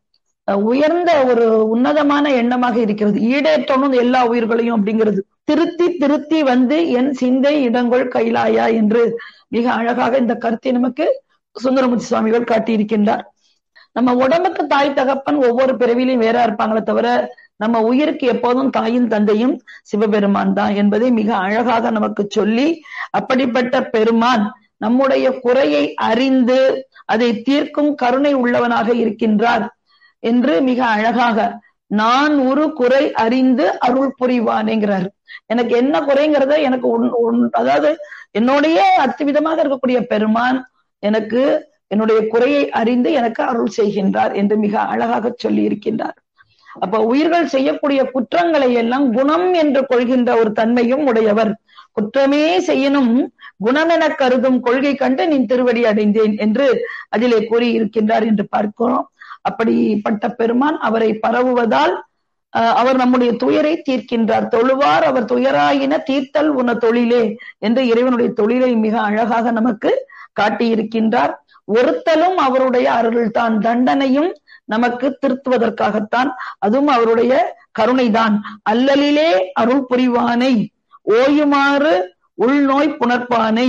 உயர்ந்த ஒரு உன்னதமான எண்ணமாக இருக்கிறது ஈடேற்றணும் எல்லா உயிர்களையும் அப்படிங்கிறது திருத்தி திருத்தி வந்து என் சிந்தை இடங்கொள் கைலாயா என்று மிக அழகாக இந்த கருத்தை நமக்கு சுந்தரமூர்த்தி சுவாமிகள் காட்டியிருக்கின்றார் நம்ம உடம்புக்கு தாய் தகப்பன் ஒவ்வொரு பிறவிலையும் வேற இருப்பாங்களே தவிர நம்ம உயிருக்கு எப்போதும் தாயும் தந்தையும் சிவபெருமான் தான் என்பதை மிக அழகாக நமக்கு சொல்லி அப்படிப்பட்ட பெருமான் நம்முடைய குறையை அறிந்து அதை தீர்க்கும் கருணை உள்ளவனாக இருக்கின்றார் என்று மிக அழகாக நான் ஒரு குறை அறிந்து அருள் புரிவானேங்கிறார் எனக்கு என்ன குறைங்கிறத எனக்கு அதாவது என்னுடைய அத்துவிதமாக இருக்கக்கூடிய பெருமான் எனக்கு என்னுடைய குறையை அறிந்து எனக்கு அருள் செய்கின்றார் என்று மிக அழகாக சொல்லி இருக்கின்றார் அப்ப உயிர்கள் செய்யக்கூடிய குற்றங்களை எல்லாம் குணம் என்று கொள்கின்ற ஒரு தன்மையும் உடையவர் குற்றமே செய்யணும் குணம் என கருதும் கொள்கை கண்டு நீ திருவடி அடைந்தேன் என்று அதிலே கூறி இருக்கின்றார் என்று பார்க்கிறோம் அப்படிப்பட்ட பெருமான் அவரை பரவுவதால் அவர் நம்முடைய துயரை தீர்க்கின்றார் தொழுவார் அவர் துயராயின தீர்த்தல் உன தொழிலே என்று இறைவனுடைய தொழிலை மிக அழகாக நமக்கு காட்டியிருக்கின்றார் ஒருத்தலும் அவருடைய அருள் தான் தண்டனையும் நமக்கு திருத்துவதற்காகத்தான் அதுவும் அவருடைய கருணைதான் அல்லலிலே அருள் புரிவானை ஓயுமாறு உள்நோய் புணர்ப்பானை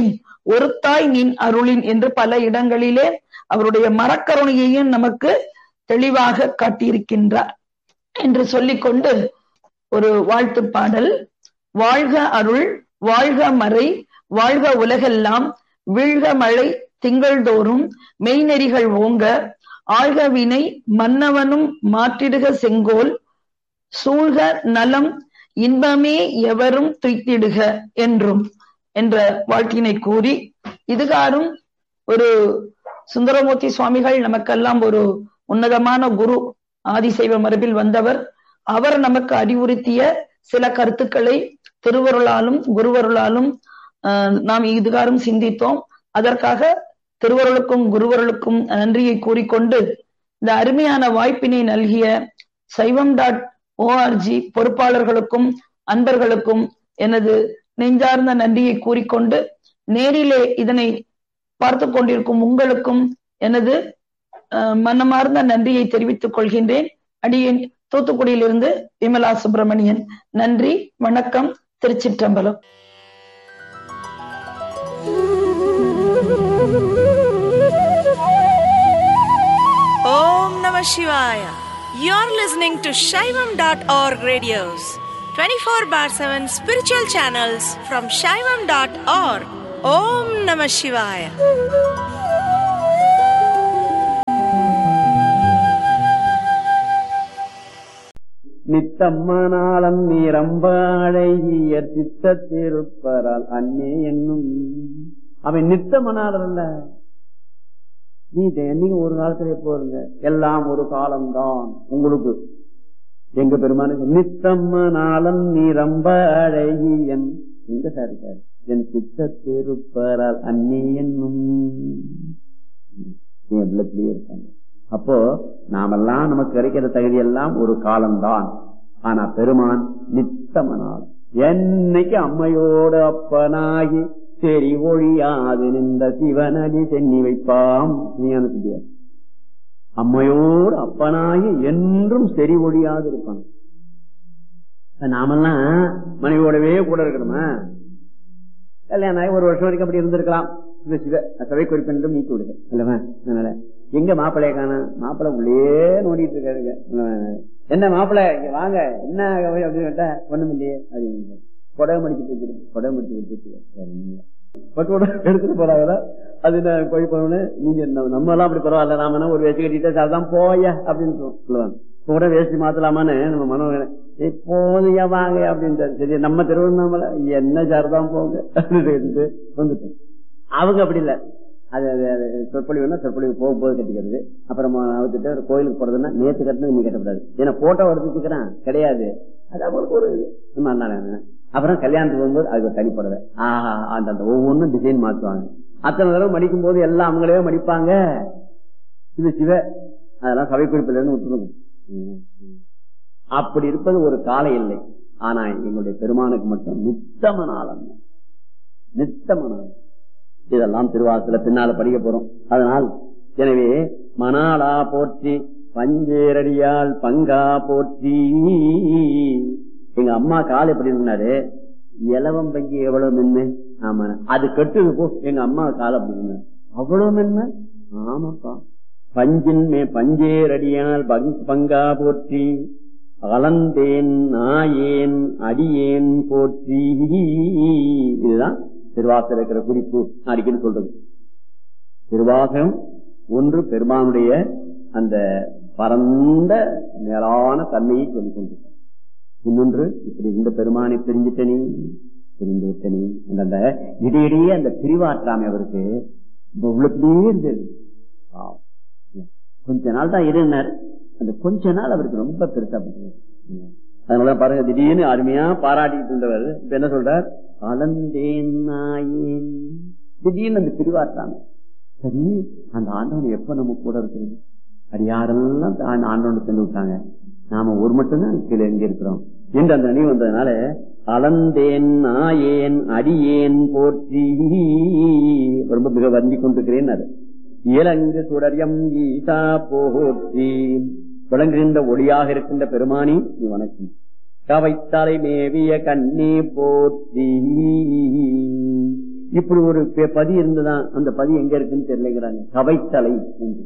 ஒருத்தாய் நின் அருளின் என்று பல இடங்களிலே அவருடைய மரக்கருணையையும் நமக்கு தெளிவாக காட்டியிருக்கின்றார் என்று சொல்லிக்கொண்டு ஒரு வாழ்த்து பாடல் வாழ்க அருள் வாழ்க மறை வாழ்க உலகெல்லாம் வீழ்க மழை திங்கள்தோறும் மெய்நெறிகள் ஓங்க ஆழ்க வினை மன்னவனும் மாற்றிடுக செங்கோல் சூழ்க நலம் இன்பமே எவரும் துய்த்திடுக என்றும் என்ற வாழ்த்தினை கூறி இதுகாரும் ஒரு சுந்தரமூர்த்தி சுவாமிகள் நமக்கெல்லாம் ஒரு உன்னதமான குரு ஆதிசைவ மரபில் வந்தவர் அவர் நமக்கு அறிவுறுத்திய சில கருத்துக்களை திருவருளாலும் குருவருளாலும் ஆஹ், நாம் இதுகாரும் சிந்தித்தோம் அதற்காக திருவருளுக்கும் குருவருளுக்கும் நன்றியை கூறிக்கொண்டு இந்த அருமையான வாய்ப்பினை நல்கிய சைவம் டாட் ஓஆர்ஜி பொறுப்பாளர்களுக்கும் அன்பர்களுக்கும் எனது நெஞ்சார்ந்த நன்றியை கூறிக்கொண்டு நேரிலே இதனை பார்த்து கொண்டிருக்கும் உங்களுக்கும் எனது அஹ், மனமார்ந்த நன்றியை தெரிவித்துக் கொள்கின்றேன் அடியேன் தூத்துக்குடியிலிருந்து விமலா சுப்பிரமணியன் நன்றி வணக்கம் திருச்சிற்றம்பலம் Om Namah Shivaya. You're listening to Shaivam.org radios, 24 bar 7 spiritual channels from Shaivam.org. Om Namah Shivaya. நித்தம்மனாளம் நீரம்ப அழகிய தித்த திருப்பரால் அன்னே என்னும் அவன் நித்தமனாளர் அல்ல நீ இதை என்னைக்கு ஒரு காலத்துல போருங்க எல்லாம் ஒரு காலம்தான் உங்களுக்கு எங்க பெருமானுக்கு நித்தம்மனாளம் நீரம்ப அழகியன் எங்க சார் இருக்காரு என் சித்த திருப்பரால் அன்னே என்னும் என் உள்ளத்திலேயே இருக்காங்க அப்போ நாமெல்லாம் நமக்கு கிடைக்கிற தகுதி எல்லாம் ஒரு காலம்தான் ஆனா பெருமான் நித்தமனால் என்னைக்கு அம்மையோடு அப்பனாகி சரி ஒழியாது நின்ற சிவனடி சென்னி வைப்பாம் நீ அனுப்பிய அம்மையோடு அப்பனாகி என்றும் செறி ஒழியாது இருப்பான் நாமெல்லாம் மனைவியோடவே கூட இருக்கணுமா கல்யாணம் ஆகி ஒரு வருஷம் வரைக்கும் அப்படி இருந்திருக்கலாம் சிவ சிவ சபை குறிப்பின்றும் நீக்கி விடுங்க இல்லவா அதனால எங்க மாப்பிள்ளைய காண மாப்பிள்ளை உள்ளே நோண்டிட்டு இருக்காருங்க என்ன மாப்பிள்ளை இங்க வாங்க என்ன அப்படின்னு கேட்டா ஒண்ணும் இல்லையே அப்படின்னு புடவை மடிச்சு வச்சிருக்கேன் புடவை மடிச்சு வச்சிருக்கேன் பட்டோட எடுத்துட்டு போறாங்களா அது நான் போய் போனோன்னு நீங்க நம்ம- நம்ம எல்லாம் அப்படி பரவாயில்ல நாம என்ன ஒரு வேஷ்டி கட்டிட்டு அதான் போய அப்படின்னு சொல்லுவாங்க கூட வேஷ்டி மாத்தலாமான்னு நம்ம மனம் போதையா வாங்க அப்படின்னு சரி நம்ம திருவண்ணாமலை என்ன சார்தான் போங்க அப்படின்னு வந்துட்டோம் அவங்க அப்படி இல்ல அது அது அது சொற்பொழிவுனா சொற்பொழிவு போகும்போது கட்டிக்கிறது அப்புறம் அவர்கிட்ட ஒரு கோயிலுக்கு போறதுன்னா நேத்து கட்டினது நீ கட்டக்கூடாது ஏன்னா போட்டோ எடுத்து வச்சுக்கிறேன் கிடையாது அது அவங்களுக்கு ஒரு இது சும்மா இருந்தாலும் அப்புறம் கல்யாணத்துக்கு போகும்போது அதுக்கு ஒரு தனி புடவை ஆஹா அந்த அந்த ஒவ்வொன்றும் டிசைன் மாத்துவாங்க அத்தனை தடவை மடிக்கும் போது எல்லாம் அவங்களே மடிப்பாங்க சிவ சிவ அதெல்லாம் சபை குறிப்பில இருந்து விட்டுருங்க அப்படி இருப்பது ஒரு கால இல்லை ஆனா எங்களுடைய பெருமானுக்கு மட்டும் நித்தமனாலம் நித்தமனாலம் இதெல்லாம் திருவாசல பின்னால படிக்க போறோம் அதனால் எனவே மணாலா போற்றி பஞ்சேரடியால் பங்கா போற்றி எங்க அம்மா கால் எப்படி இருந்தாரு இலவம் பங்கி எவ்வளவு மென்மை ஆமா அது கட்டுது போ எங்க அம்மா கால் அப்படி இருந்தாரு அவ்வளவு மென்மை ஆமாப்பா பஞ்சின் மே பஞ்சேரடியால் பங்- பங்கா போற்றி அலந்தேன் நாயேன் அடியேன் போற்றி இதுதான் திருவாசல் இருக்கிற குறிப்பு நான் அடிக்கடி சொல்றது திருவாசகம் ஒன்று பெருமானுடைய அந்த பரந்த மேலான தன்மையை சொல்லிக் கொண்டிருக்க இன்னொன்று இப்படி இந்த பெருமானை பிரிஞ்சிட்டனே பிரிந்து விட்டனே அந்த- அந்த இடையிடையே அந்த பிரிவாற்றாமை அவருக்கு இந்த உள்ளத்திலேயே இருந்தது பாவம். கொஞ்ச நாள் தான் இருந்தார் அந்த கொஞ்ச நாள் அவருக்கு ரொம்ப பெருசா போச்சு. அதனால பாருங்க திடீர்னு அருமையா பாராட்டிட்டு இருந்தவர் இப்ப என்ன சொல்றார் அலந்தேன் நாயேன் திடீர்னு அந்த பிரிவாற்றாமை சரி அந்த ஆண்டவன் எப்ப நம்ம கூட இருக்கிறது அது யாரெல்லாம் அந்த ஆண்ட- ஆண்டவனை சென்று விட்டாங்க நாம ஒரு மட்டும்தான் கீழே எங்க இருக்கிறோம் என்று அந்த நினைவு வந்ததுனால அளந்தேன் நாயேன் அடியேன் போற்றி ரொம்ப மிக வருந்தி கொண்டிருக்கிறேன் அது இலங்கு சுடரியம் ஈசா போற்றி விளங்குகின்ற ஒளியாக இருக்கின்ற பெருமானி நீ வணக்கம் கவைத்தலை மேவிய கண்ணே போற்றி இப்படி ஒரு பே- பதி இருந்துதான் அந்த பதி எங்க இருக்குன்னு தெரியலங்கிறாங்க கவைத்தலை என்று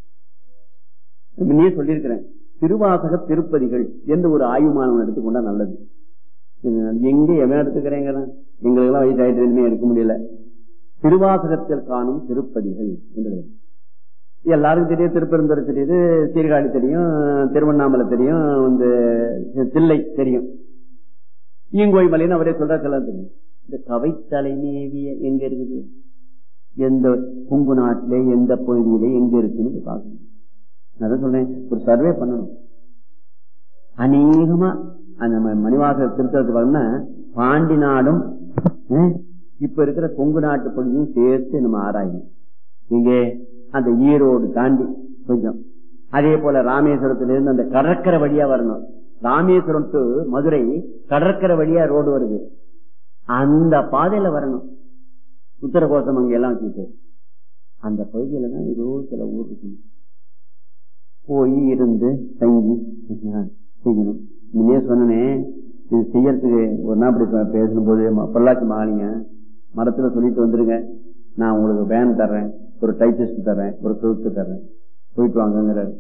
நீ சொல்லியிருக்கிறேன் திருவாசக திருப்பதிகள் என்று ஒரு ஆய்வுமானம் எடுத்துக்கொண்டா நல்லது எங்க எவன் எடுத்துக்கிறேங்கிறான் எங்களுக்கு எல்லாம் வயசாயிட்டு இனிமே எடுக்க முடியல திருவாசகத்தில் காணும் திருப்பதிகள் என்று எல்லாருக்கும் தெரியும் திருப்பெருந்துறை தெரியுது சீர்காழி தெரியும் திருவண்ணாமலை தெரியும் இந்த தில்லை தெரியும் ஈங்கோய் மலைன்னு அவரே சொல்றதுக்கெல்லாம் தெரியும் இந்த கவைத்தலை நேவிய எங்க இருக்குது எந்த கொங்கு நாட்டிலே எந்த பகுதியிலே எங்க இருக்குன்னு பார்க்கணும் நான் அதான் சொல்றேன் ஒரு சர்வே பண்ணணும் அநேகமா அந்த ம- மணிவாச திருத்தத்துக்கு பார்த்தோம்னா பாண்டி நாடும் அஹ், இப்ப இருக்கிற கொங்கு நாட்டு பகுதியும் சேர்த்து நம்ம ஆராயணும் இங்கே அந்த ஈரோடு தாண்டி கொஞ்சம் அதே போல ராமேஸ்வரத்திலிருந்து அந்த கடற்கரை வழியா வரணும் ராமேஸ்வரம் டு மதுரை கடற்கரை வழியா ரோடு வருது அந்த பாதையில வரணும் உத்தரகோசம் அங்க எல்லாம் வச்சுட்டு அந்த பகுதியில தான் ஏதோ சில ஊர் இருக்கணும் போய் இருந்து தங்கி செய்யணும் முன்னே சொன்னேன் இது செய்யறதுக்கு ஒரு நாள் அப்படி பே- பேசும்போது ம- பொள்ளாச்சி மாலிங்க மரத்துல சொல்லிட்டு வந்துருங்க நான் உங்களுக்கு வேன் தர்றேன் ஒரு டைபிஸ்ட் தர்றேன் ஒரு கிழக்கு தர்றேன் போயிட்டு வாங்கங்கிறாரு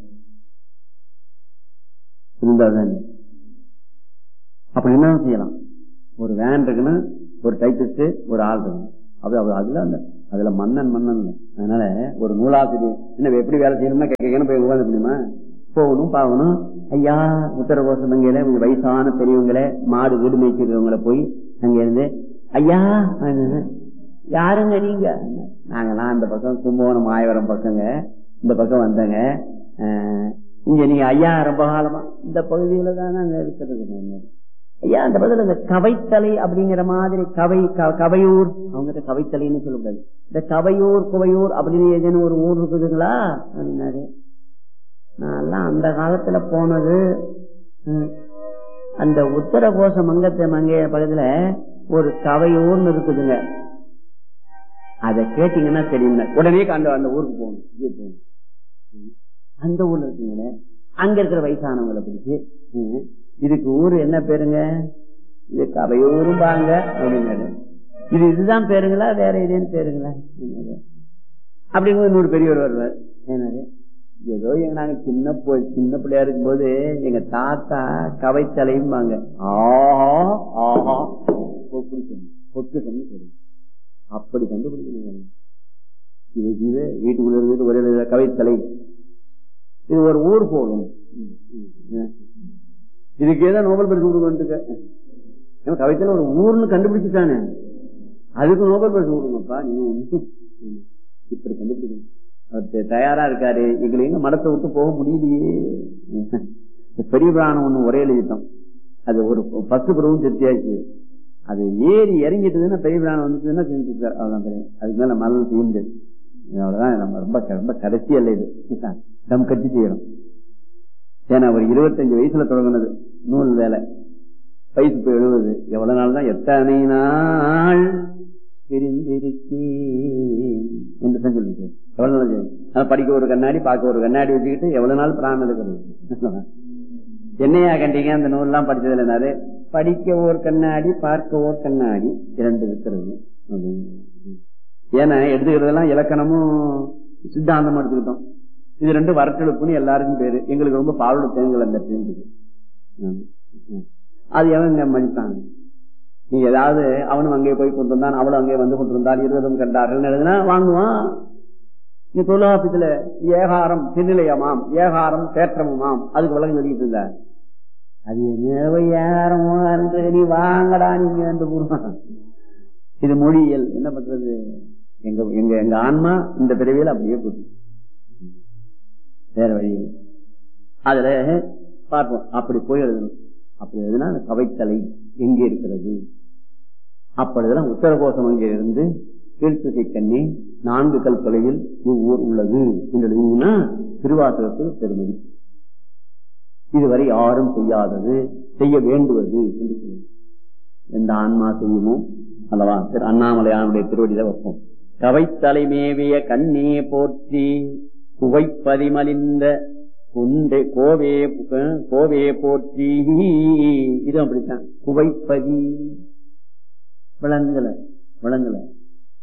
இருந்தாதான் அப்படி என்ன செய்யலாம் ஒரு வேன் இருக்குன்னா ஒரு டைபிஸ்ட் ஒரு ஆள் இருக்கணும் அது அது- அதுல அந்த அதுல மன்னன் மன்னன் இல்லை. அதனால ஒரு நூலாசிரியர் என்ன எப்படி வேலை செய்யணும்னா கேட்கணும் போய் உட்காந்து முடியுமா போகணும் பாவணும் ஐயா உத்தரகோச மங்கையில கொஞ்சம் வயசான பெரியவங்கள மாடு வீடு மேய்க்கிறவங்கள போய் அங்க இருந்து ஐயா அப்படின்னு, யாருங்க நீங்க நாங்கெல்லாம் அந்த பக்கம் கும்பகோணம் மாயவரம் பக்கங்க இந்த பக்கம் வந்தங்க அஹ், இங்க நீங்க ஐயா ரொம்ப காலமா இந்த பகுதியில தான் நாங்க இருக்கிறது ஐயா அந்த பதில் இந்த கவைத்தலை அப்படிங்கிற மாதிரி கவை க- கவையூர் அவங்க கவைத்தலைன்னு சொல்லக்கூடாது இந்த கவையூர் குவையூர் அப்படின்னு ஏதேனும் ஒரு ஊர் இருக்குதுங்களா அப்படின்னாரு நான் அந்த காலத்துல போனது ம், அந்த உத்தரகோச மங்கத்தை மங்கைய பக்கத்துல ஒரு கவையூர்னு இருக்குதுங்க அத கேட்டீங்கன்னா தெரியும் உடனே அந்த அந்த ஊருக்கு போகணும் இங்கே போகணும் ம். அந்த ஊர்ல இருக்குங்களே அங்க இருக்கிற வயசானவங்களை பிடிச்சு ம், இதுக்கு ஊரு என்ன பேருங்க இது கவையூரும் பாங்க அப்படின்னாரு இது இதுதான் பேருங்களா வேற ஏதேன்னு பேருங்களா அப்படின்னாரு. அப்படிங்கும்போது இன்னொரு பெரியவர் வருவார் என்னது ஏதோ எங்க நாங்க சின்ன போ- சின்ன பிள்ளையா இருக்கும்போது எங்க தாத்தா கவைத்தலையும்பாங்க ஆஹா ஆஹா பொக்குன்னு பொக்குன்னு சொல்லு அப்படி கண்டுபிடிக்கணும் இது இது வீட்டுக்குள்ள இருந்துட்டு ஒரே ஒரு கவைத்தலை இது ஒரு ஊர் போகும் இதுக்கு ஏதோ நோபல் பரிசு கொடுக்க கவிதையில ஒரு ஊர்னு கண்டுபிடிச்சுட்டானே அதுக்கு நோபல் பரிசு கொடுங்கப்பா நீங்க ஒண்ணும் இப்படி கண்டுபிடிக்கணும் அவர் த- தயாரா இருக்காரு எங்களை எங்க மடத்தை விட்டு போக முடியலையே இந்த பெரிய பிராணம் ஒண்ணு ஒரே எழுதிட்டோம் அது ஒரு பத்து பிறவும் திருப்தியாச்சு அது ஏறி இறங்கிட்டதுன்னா பெரிய பிராணம் வந்துச்சுன்னா செஞ்சுட்டார் அவ்வளவுதான் தெரியும் அதுக்கு மேல மரணம் செய்ய முடியாது அவ்வளவுதான் நம்ம ரொம்ப ரொம்ப கடைசி அல்ல இது தம் கட்டி செய்யறோம் ஏன்னா ஒரு இருபத்தஞ்சு வயசுல தொடங்கினது நூல் வேலை வயசு இப்ப எழுபது எவ்வளவு நாள் தான் எத்தனை நாள் பிரிந்திருக்கேன் என்று தான் சொல்லிட்டு எவ்வளவு நாள் செய்யும்? ஆனா படிக்க ஒரு கண்ணாடி பார்க்க ஒரு கண்ணாடி வச்சுக்கிட்டு எவ்வளவு நாள் பிராணம் எடுக்கிறது என்னையா கண்டீங்க அந்த நூல்லாம் படிச்சதுல என்னாரு படிக்க ஓர் கண்ணாடி பார்க்க ஓர் கண்ணாடி இரண்டு இருக்கிறது அப்படின்னு. ஏன்னா எடுத்துக்கிறதெல்லாம் இலக்கணமும் சித்தாந்தமும் எடுத்துக்கிட்டோம் இது ரெண்டு வரட்டெழுப்புன்னு எல்லாருக்கும் பேரு எங்களுக்கு ரொம்ப பாவல தேங்கள் அந்த இருந்தது அது எவங்க மதித்தாங்க நீ ஏதாவது அவனும் அங்கே போய் கொண்டிருந்தான் அவளும் அங்கே வந்து கொண்டிருந்தால் இருவரும் கண்டார்கள் எழுதுனா வாங்குவான் நீ தொழிலாபத்துல ஏகாரம் திருநிலையமாம் ஏகாரம் தேற்றமுமாம் அதுக்கு விளக்கம் சொல்லிட்டு இருந்தா அது என்ன ஏகாரமோ இருந்து நீ வாங்கடா நீங்க வந்து கூறுவான் இது மொழியியல் என்ன பண்றது எங்க எங்க எங்க ஆன்மா இந்த பிறவியில் அப்படியே போட்டு வேற வழி இல்லை. அதுல பார்ப்போம் அப்படி போய் எழுதணும் அப்படி எழுதுனா அந்த கவைத்தலை எங்கே இருக்கிறது அப்பொழுதெல்லாம் உத்தரகோசம் அங்கே இருந்து கீழ்த்திசை கண்ணி நான்கு கல் தொலைவில் இவ்வூர் உள்ளது என்று எழுதினா திருவாசகத்துக்கு பெருமதி இதுவரை யாரும் செய்யாதது செய்ய வேண்டுவது என்று சொல்லுது எந்த ஆன்மா செய்யுமோ அல்லவா திரு அண்ணாமலையானுடைய திருவடியில வைப்போம் கவைத்தலை மேவிய கண்ணே போற்றி குவைப்பதிமலிந்த குண்டை கோவே அஹ், கோவே போற்றி இது அப்படித்தான் குவைப்பதி விளங்கல விளங்கல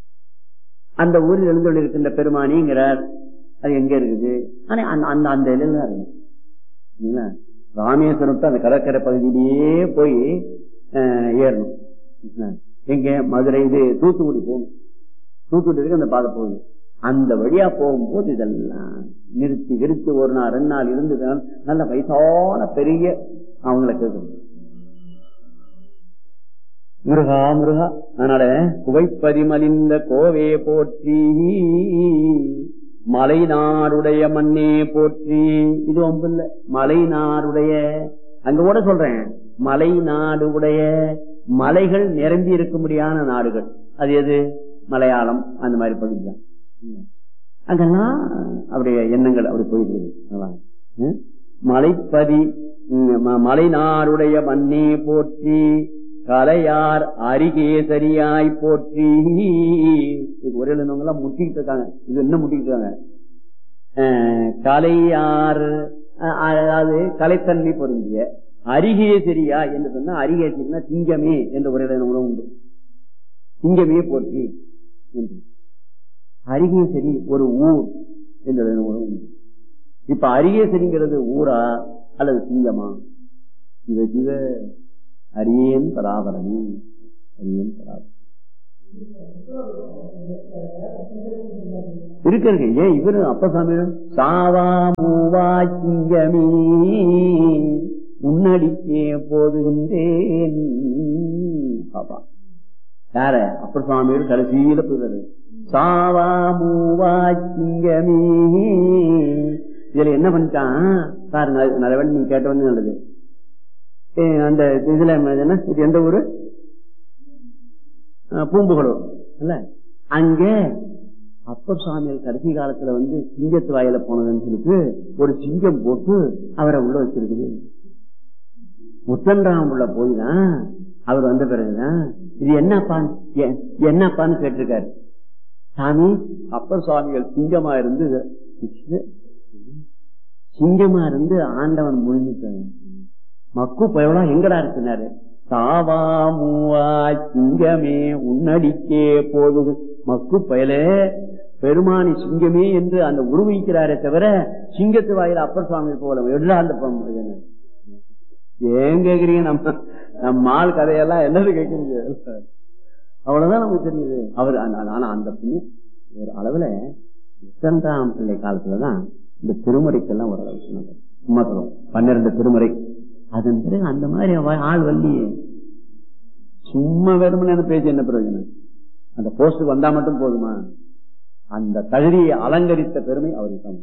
அந்த ஊரில் எழுந்தொழி இருக்கின்ற பெருமானிங்கிறார் அது எங்க இருக்குது ஆனா அந்த அந்த அந்த இதில் தான் இருக்கு சரிங்களா? ராமேஸ்வரம் to அந்த கடற்கரை பகுதியிலேயே போய் அஹ், ஏறணும் சரிங்களா? எங்க மதுரை இது தூத்துக்குடி போகணும் தூத்துக்குடி வரைக்கும் அந்த பாதை போகுது அந்த வழியா போகும்போது இதெல்லாம் நிறுத்தி நிறுத்தி ஒரு நாள் ரெண்டு நாள் இருந்து நல்ல வயசான பெரிய அவங்கள கேட்கணும் முருகா முருகா அதனால புகைப்பதிமலிந்த கோவே போற்றி மலைநாடுடைய மண்ணே போற்றி இது ஒன்று இல்ல மலைநாடுடைய அங்க கூட சொல்றேன் மலை நாடு உடைய மலைகள் நிரம்பி இருக்கும்படியான நாடுகள் அது எது மலையாளம் அந்த மாதிரி பகுதி தான் அங்கெல்லாம் அப்படியே எண்ணங்கள் அப்படி போயிட்டு இருக்கு நல்லா. ம்? மலைப்பதி ம், ம- மலைநாடுடைய மண்ணே போற்றி கலையார் அருகே சரியாய் போற்றி இதுக்கு ஒரே எழுந்தவங்க எல்லாம் முட்டிக்கிட்டு இருக்காங்க இது என்ன முட்டிக்கிட்டு இருக்காங்க அஹ், கலையார் அஹ், அதாவது கலைத்தன்மை பொருந்திய அருகே சரியா என்று சொன்னா அருகே சரினா சிங்கமே என்ற ஒரு இடம் கூட உண்டு சிங்கமே போற்றி என்று அருகே சரி ஒரு ஊர் என்ற இடம் கூட உண்டு இப்ப அருகே சரிங்கிறது ஊரா அல்லது சிங்கமா இத சிவ அரியேன் பராபரமே அரியேன் பராபரம் இருக்கிறது ஏன் இவரு அப்பசாமி சாவா மூவா சிங்கமே உன்னடிக்கே போதுகின்றேன் பாப்பா யார அப்பர் சுவாமியோட கடைசியில போயிடுறாரு சாவா மூவா சிங்கமே இதுல என்ன பண்ணிட்டான் பாருங்க அது நல்ல வேலை நீங்க கேட்டவொடனே நல்லது ஏ, அந்த இதுல என்ன இது எந்த ஊரு அஹ், பூம்புகளூர் இல்ல அங்க அப்பர் சுவாமிகள் கடைசி காலத்துல வந்து சிங்கத்து வாயில போனதுன்னு சொல்லிட்டு ஒரு சிங்கம் போட்டு அவரை உள்ள வச்சிருக்குது முத்தன்ராம் உள்ள போய் தான் அவர் வந்த பிறகுதான் இது என்னப்பான்னு எ- என்னப்பான்னு கேட்டிருக்காரு சாமி அப்பர் சுவாமிகள் சிங்கமா இருந்து சிங்கமா இருந்து ஆண்டவன் முழுங்கிட்டாங்க மக்கு பயவளா எங்கடா இருக்குனாரு சாவா மூவா சிங்கமே உன்னடிக்கே போது மக்கு பயலே பெருமானி சிங்கமே என்று அந்த உருவிக்கிறாரே தவிர சிங்கத்து வாயில அப்பர் சுவாமி போல எல்லாம் அந்த ப- இது என்ன? ஏன் கேக்குறீங்க நம்ம நம்ம ஆள் கதையெல்லாம் என்னது கேக்குறீங்க அவ்வளவுதான் நமக்கு தெரிஞ்சது அவர் ஆனா- ஆனா அந்த புண்ணியம் ஒரு அளவுல இரண்டாம் பிள்ளை காலத்துலதான் இந்த திருமுறைக்கெல்லாம் ஒரு அளவு சொன்னாங்க சும்மா சொல்லுவோம் பன்னிரண்டு திருமுறை அதன் பிறகு அந்த மாதிரி அவ- ஆள் வள்ளியே சும்மா வேணும்னு பேச்சு என்ன பிரயோஜனம் அந்த போஸ்டுக்கு வந்தா மட்டும் போதுமா அந்த தகுதியை அலங்கரித்த பெருமை அவருக்கு தான்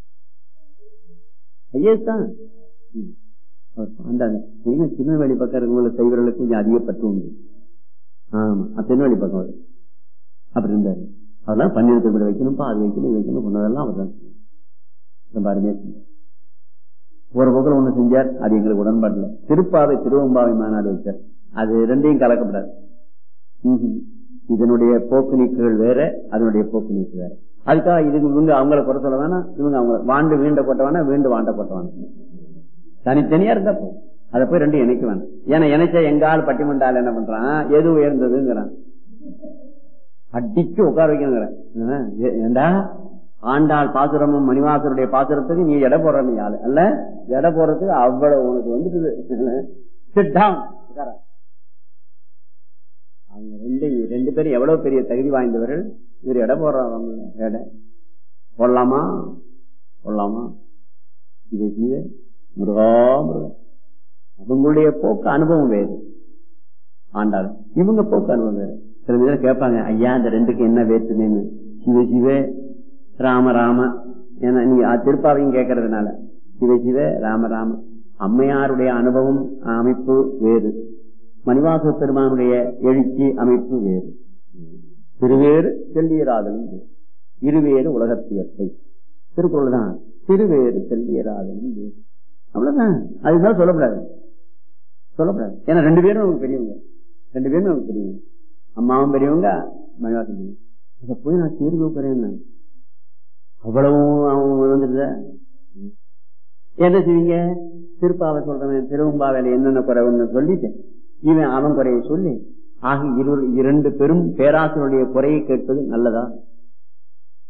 ஐயஸ் தான் ம். அவர் அந்த அந்த சின்ன திருநெல்வேலி பக்கம் இருக்கவங்கள செய்வர்களுக்கு கொஞ்சம் அதிக பற்று உண்டு ஆமா அது திருநெல்வேலி பக்கம் அவர் அப்படி இருந்தாரு அதெல்லாம் பன்னீர் திருவிழா வைக்கணும்ப்பா அது வைக்கணும் இது வைக்கணும் சொன்னதெல்லாம் அவர் தான் ரொம்ப அருமையா செஞ்சார். ஒரு பக்கம் ஒண்ணு செஞ்சார் அது எங்களுக்கு உடன்பாடுல திருப்பாவை திருவம்பாவை மாநாடு வச்சார் அது ரெண்டையும் கலக்கப்படாது ம்ஹும். இதனுடைய போக்கு நீக்குகள் வேற அதனுடைய போக்கு நீக்கு வேற அதுக்காக இதுக்கு இவங்க அவங்கள குறை சொல்ல வேணாம் இவங்க அவங்க வாண்டு வீண்ட கொட்ட வேணாம் வீண்டு வாண்ட கொட்ட வேணாம் தனித்தனியா இருந்தா போதும் அதை போய் ரெண்டும் இணைக்க வேணாம் ஏன்னா இணைச்சா எங்க ஆள் பட்டிமண்டால் என்ன பண்றான் எது உயர்ந்ததுங்கிறான் அடிச்சு உட்கார வைக்கணுங்கிறேன் ஆ, ஏ- ஏண்டா ஆண்டாள் பாசுரமும் மணிவாசருடைய பாசுரத்துக்கு நீ எடை போடுற நீ ஆளு அல்ல எடை போடுறதுக்கு அவ்வளவு உனக்கு வந்துட்டு Sit down. உட்கார. அவங்க ரெண்டு ரெண்டு பேரும் எவ்வளவு பெரிய தகுதி வாய்ந்தவர்கள் இவர் எடை போடுறாங்க எடை போடலாமா போடலாமா இது இது முருகா முருகா அவங்களுடைய போக்கு அனுபவம் வேறு ஆண்டாள் இவங்க போக்கு அனுபவம் வேறு சில பேர் கேட்பாங்க ஐயா இந்த ரெண்டுக்கு என்ன வேற்றுமைன்னு சிவ சிவ ராம ராம ஏன்னா நீங்க அது திருப்பாவையும் கேட்கறதுனால சிவ சிவ ராம ராம அம்மையாருடைய அனுபவம் அமைப்பு வேறு மணிவாச பெருமானுடைய எழுச்சி அமைப்பு வேறு திருவேறு செல்லியராதலும் வேறு. இருவேறு உலகத்தியற்கை திருக்குறள் தான் திருவேறு செல்லியராதலும் வேறு அவ்வளவுதான் அதுதான் சொல்லக்கூடாது சொல்லக்கூடாது ஏன்னா ரெண்டு பேரும் நமக்கு பெரியவங்க ரெண்டு பேரும் நமக்கு பெரியவங்க அம்மாவும் பெரியவங்க மணிவாசன் பெரியவங்க இதை போய் நான் தீர்வு போறேன் அவ்வளவும் அவங்க வந்துட்டு என்ன செய்வீங்க திருப்பாவை சொல்றவன் திருவம்பாவையில என்னென்ன குறைவுன்னு சொல்லிட்டு இவன் அவன் குறையை சொல்லி ஆக இரு இரண்டு பெரும் பேராசிரியருடைய குறையை கேட்பது நல்லதா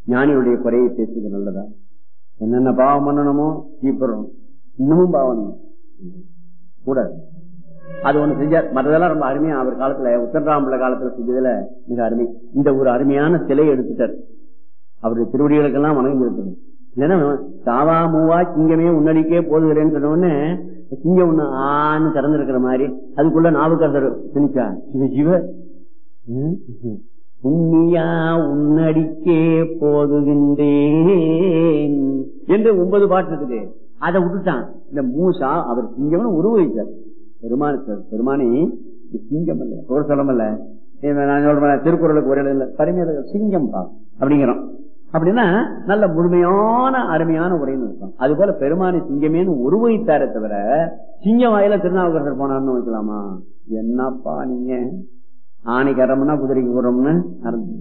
ஞானியுடைய குறையை பேசுவது நல்லதா என்னென்ன பாவம் பண்ணணுமோ தீப்புறோம் இன்னமும் பாவம் கூடாது அது ஒண்ணு செஞ்சார் மற்றதெல்லாம் ரொம்ப அருமையா அவர் காலத்துல உத்தரராமல காலத்துல செஞ்சதுல மிக அருமை இந்த ஒரு அருமையான சிலையை எடுத்துட்டார் அவருடைய திருவடிகளுக்கெல்லாம் வணங்கி இருக்கிறது இல்லைன்னா தாவா மூவா சிங்கமே உன்னடிக்கே போதுகிறேன்னு சொன்ன உடனே சிங்கம் ஒண்ணு ஆன்னு திறந்திருக்கிற மாதிரி அதுக்குள்ள நாவுக்கரசர் திணிச்சா சிவ சிவ ம், உன்னியா உன்னடிக்கே போதுகின்றேன் என்று ஒன்பது பாட்டு இருக்குது அதை விட்டுட்டான் இந்த மூசா அவர் சிங்கம்னு உருவகித்தார் பெருமானுக்கு பெருமானி இது சிங்கம் இல்ல ஒரு சொல்லம் இல்ல இவன் நான் சொல்றேன் திருக்குறளுக்கு ஒரு இல்ல பரிமையில சிங்கம் பா அப்படிங்கிறோம் அப்படின்னா நல்ல முழுமையான அருமையான உரைன்னு இருக்கும் அது போல பெருமானி சிங்கமேன்னு உருவகித்தாரே தவிர சிங்கம் வாயில திருநாவுக்கரசர் போனார்னு வைக்கலாமா என்னப்பா நீங்க ஆணைக்கு அறம்னா குதிரைக்கு போறோம்னு நடந்து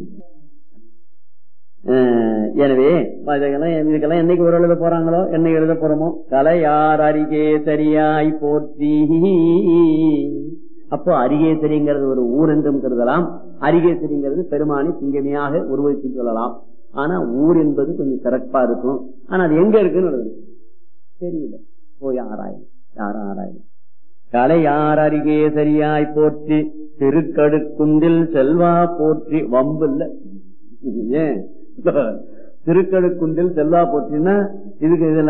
அஹ் எனவே இதுக்கெல்லாம் இதுக்கெல்லாம் என்னைக்கு ஒரு எழுத போறாங்களோ என்னைக்கு எழுத போறோமோ கலை யார் அருகே சரியாய் போற்றி அப்போ அரிகேசரிங்கிறது ஒரு ஊர் என்றும் கருதலாம் அரிகேசரிங்கிறது பெருமானி சிங்கமியாக உருவகித்து சொல்லலாம் ஆனா ஊர் என்பது கொஞ்சம் சிறப்பா இருக்கும் ஆனா அது எங்க இருக்குன்னு எழுதணும். தெரியல போய் ஆராயும் யாரும் ஆராயும் கலை யார் அருகே சரியாய் போற்றி திருக்கடுக்குந்தில் செல்வா போற்றி வம்பு இல்ல ஏன் திருக்கடுக்குண்டில் செல்வா போற்றினா இதுக்கு இதுல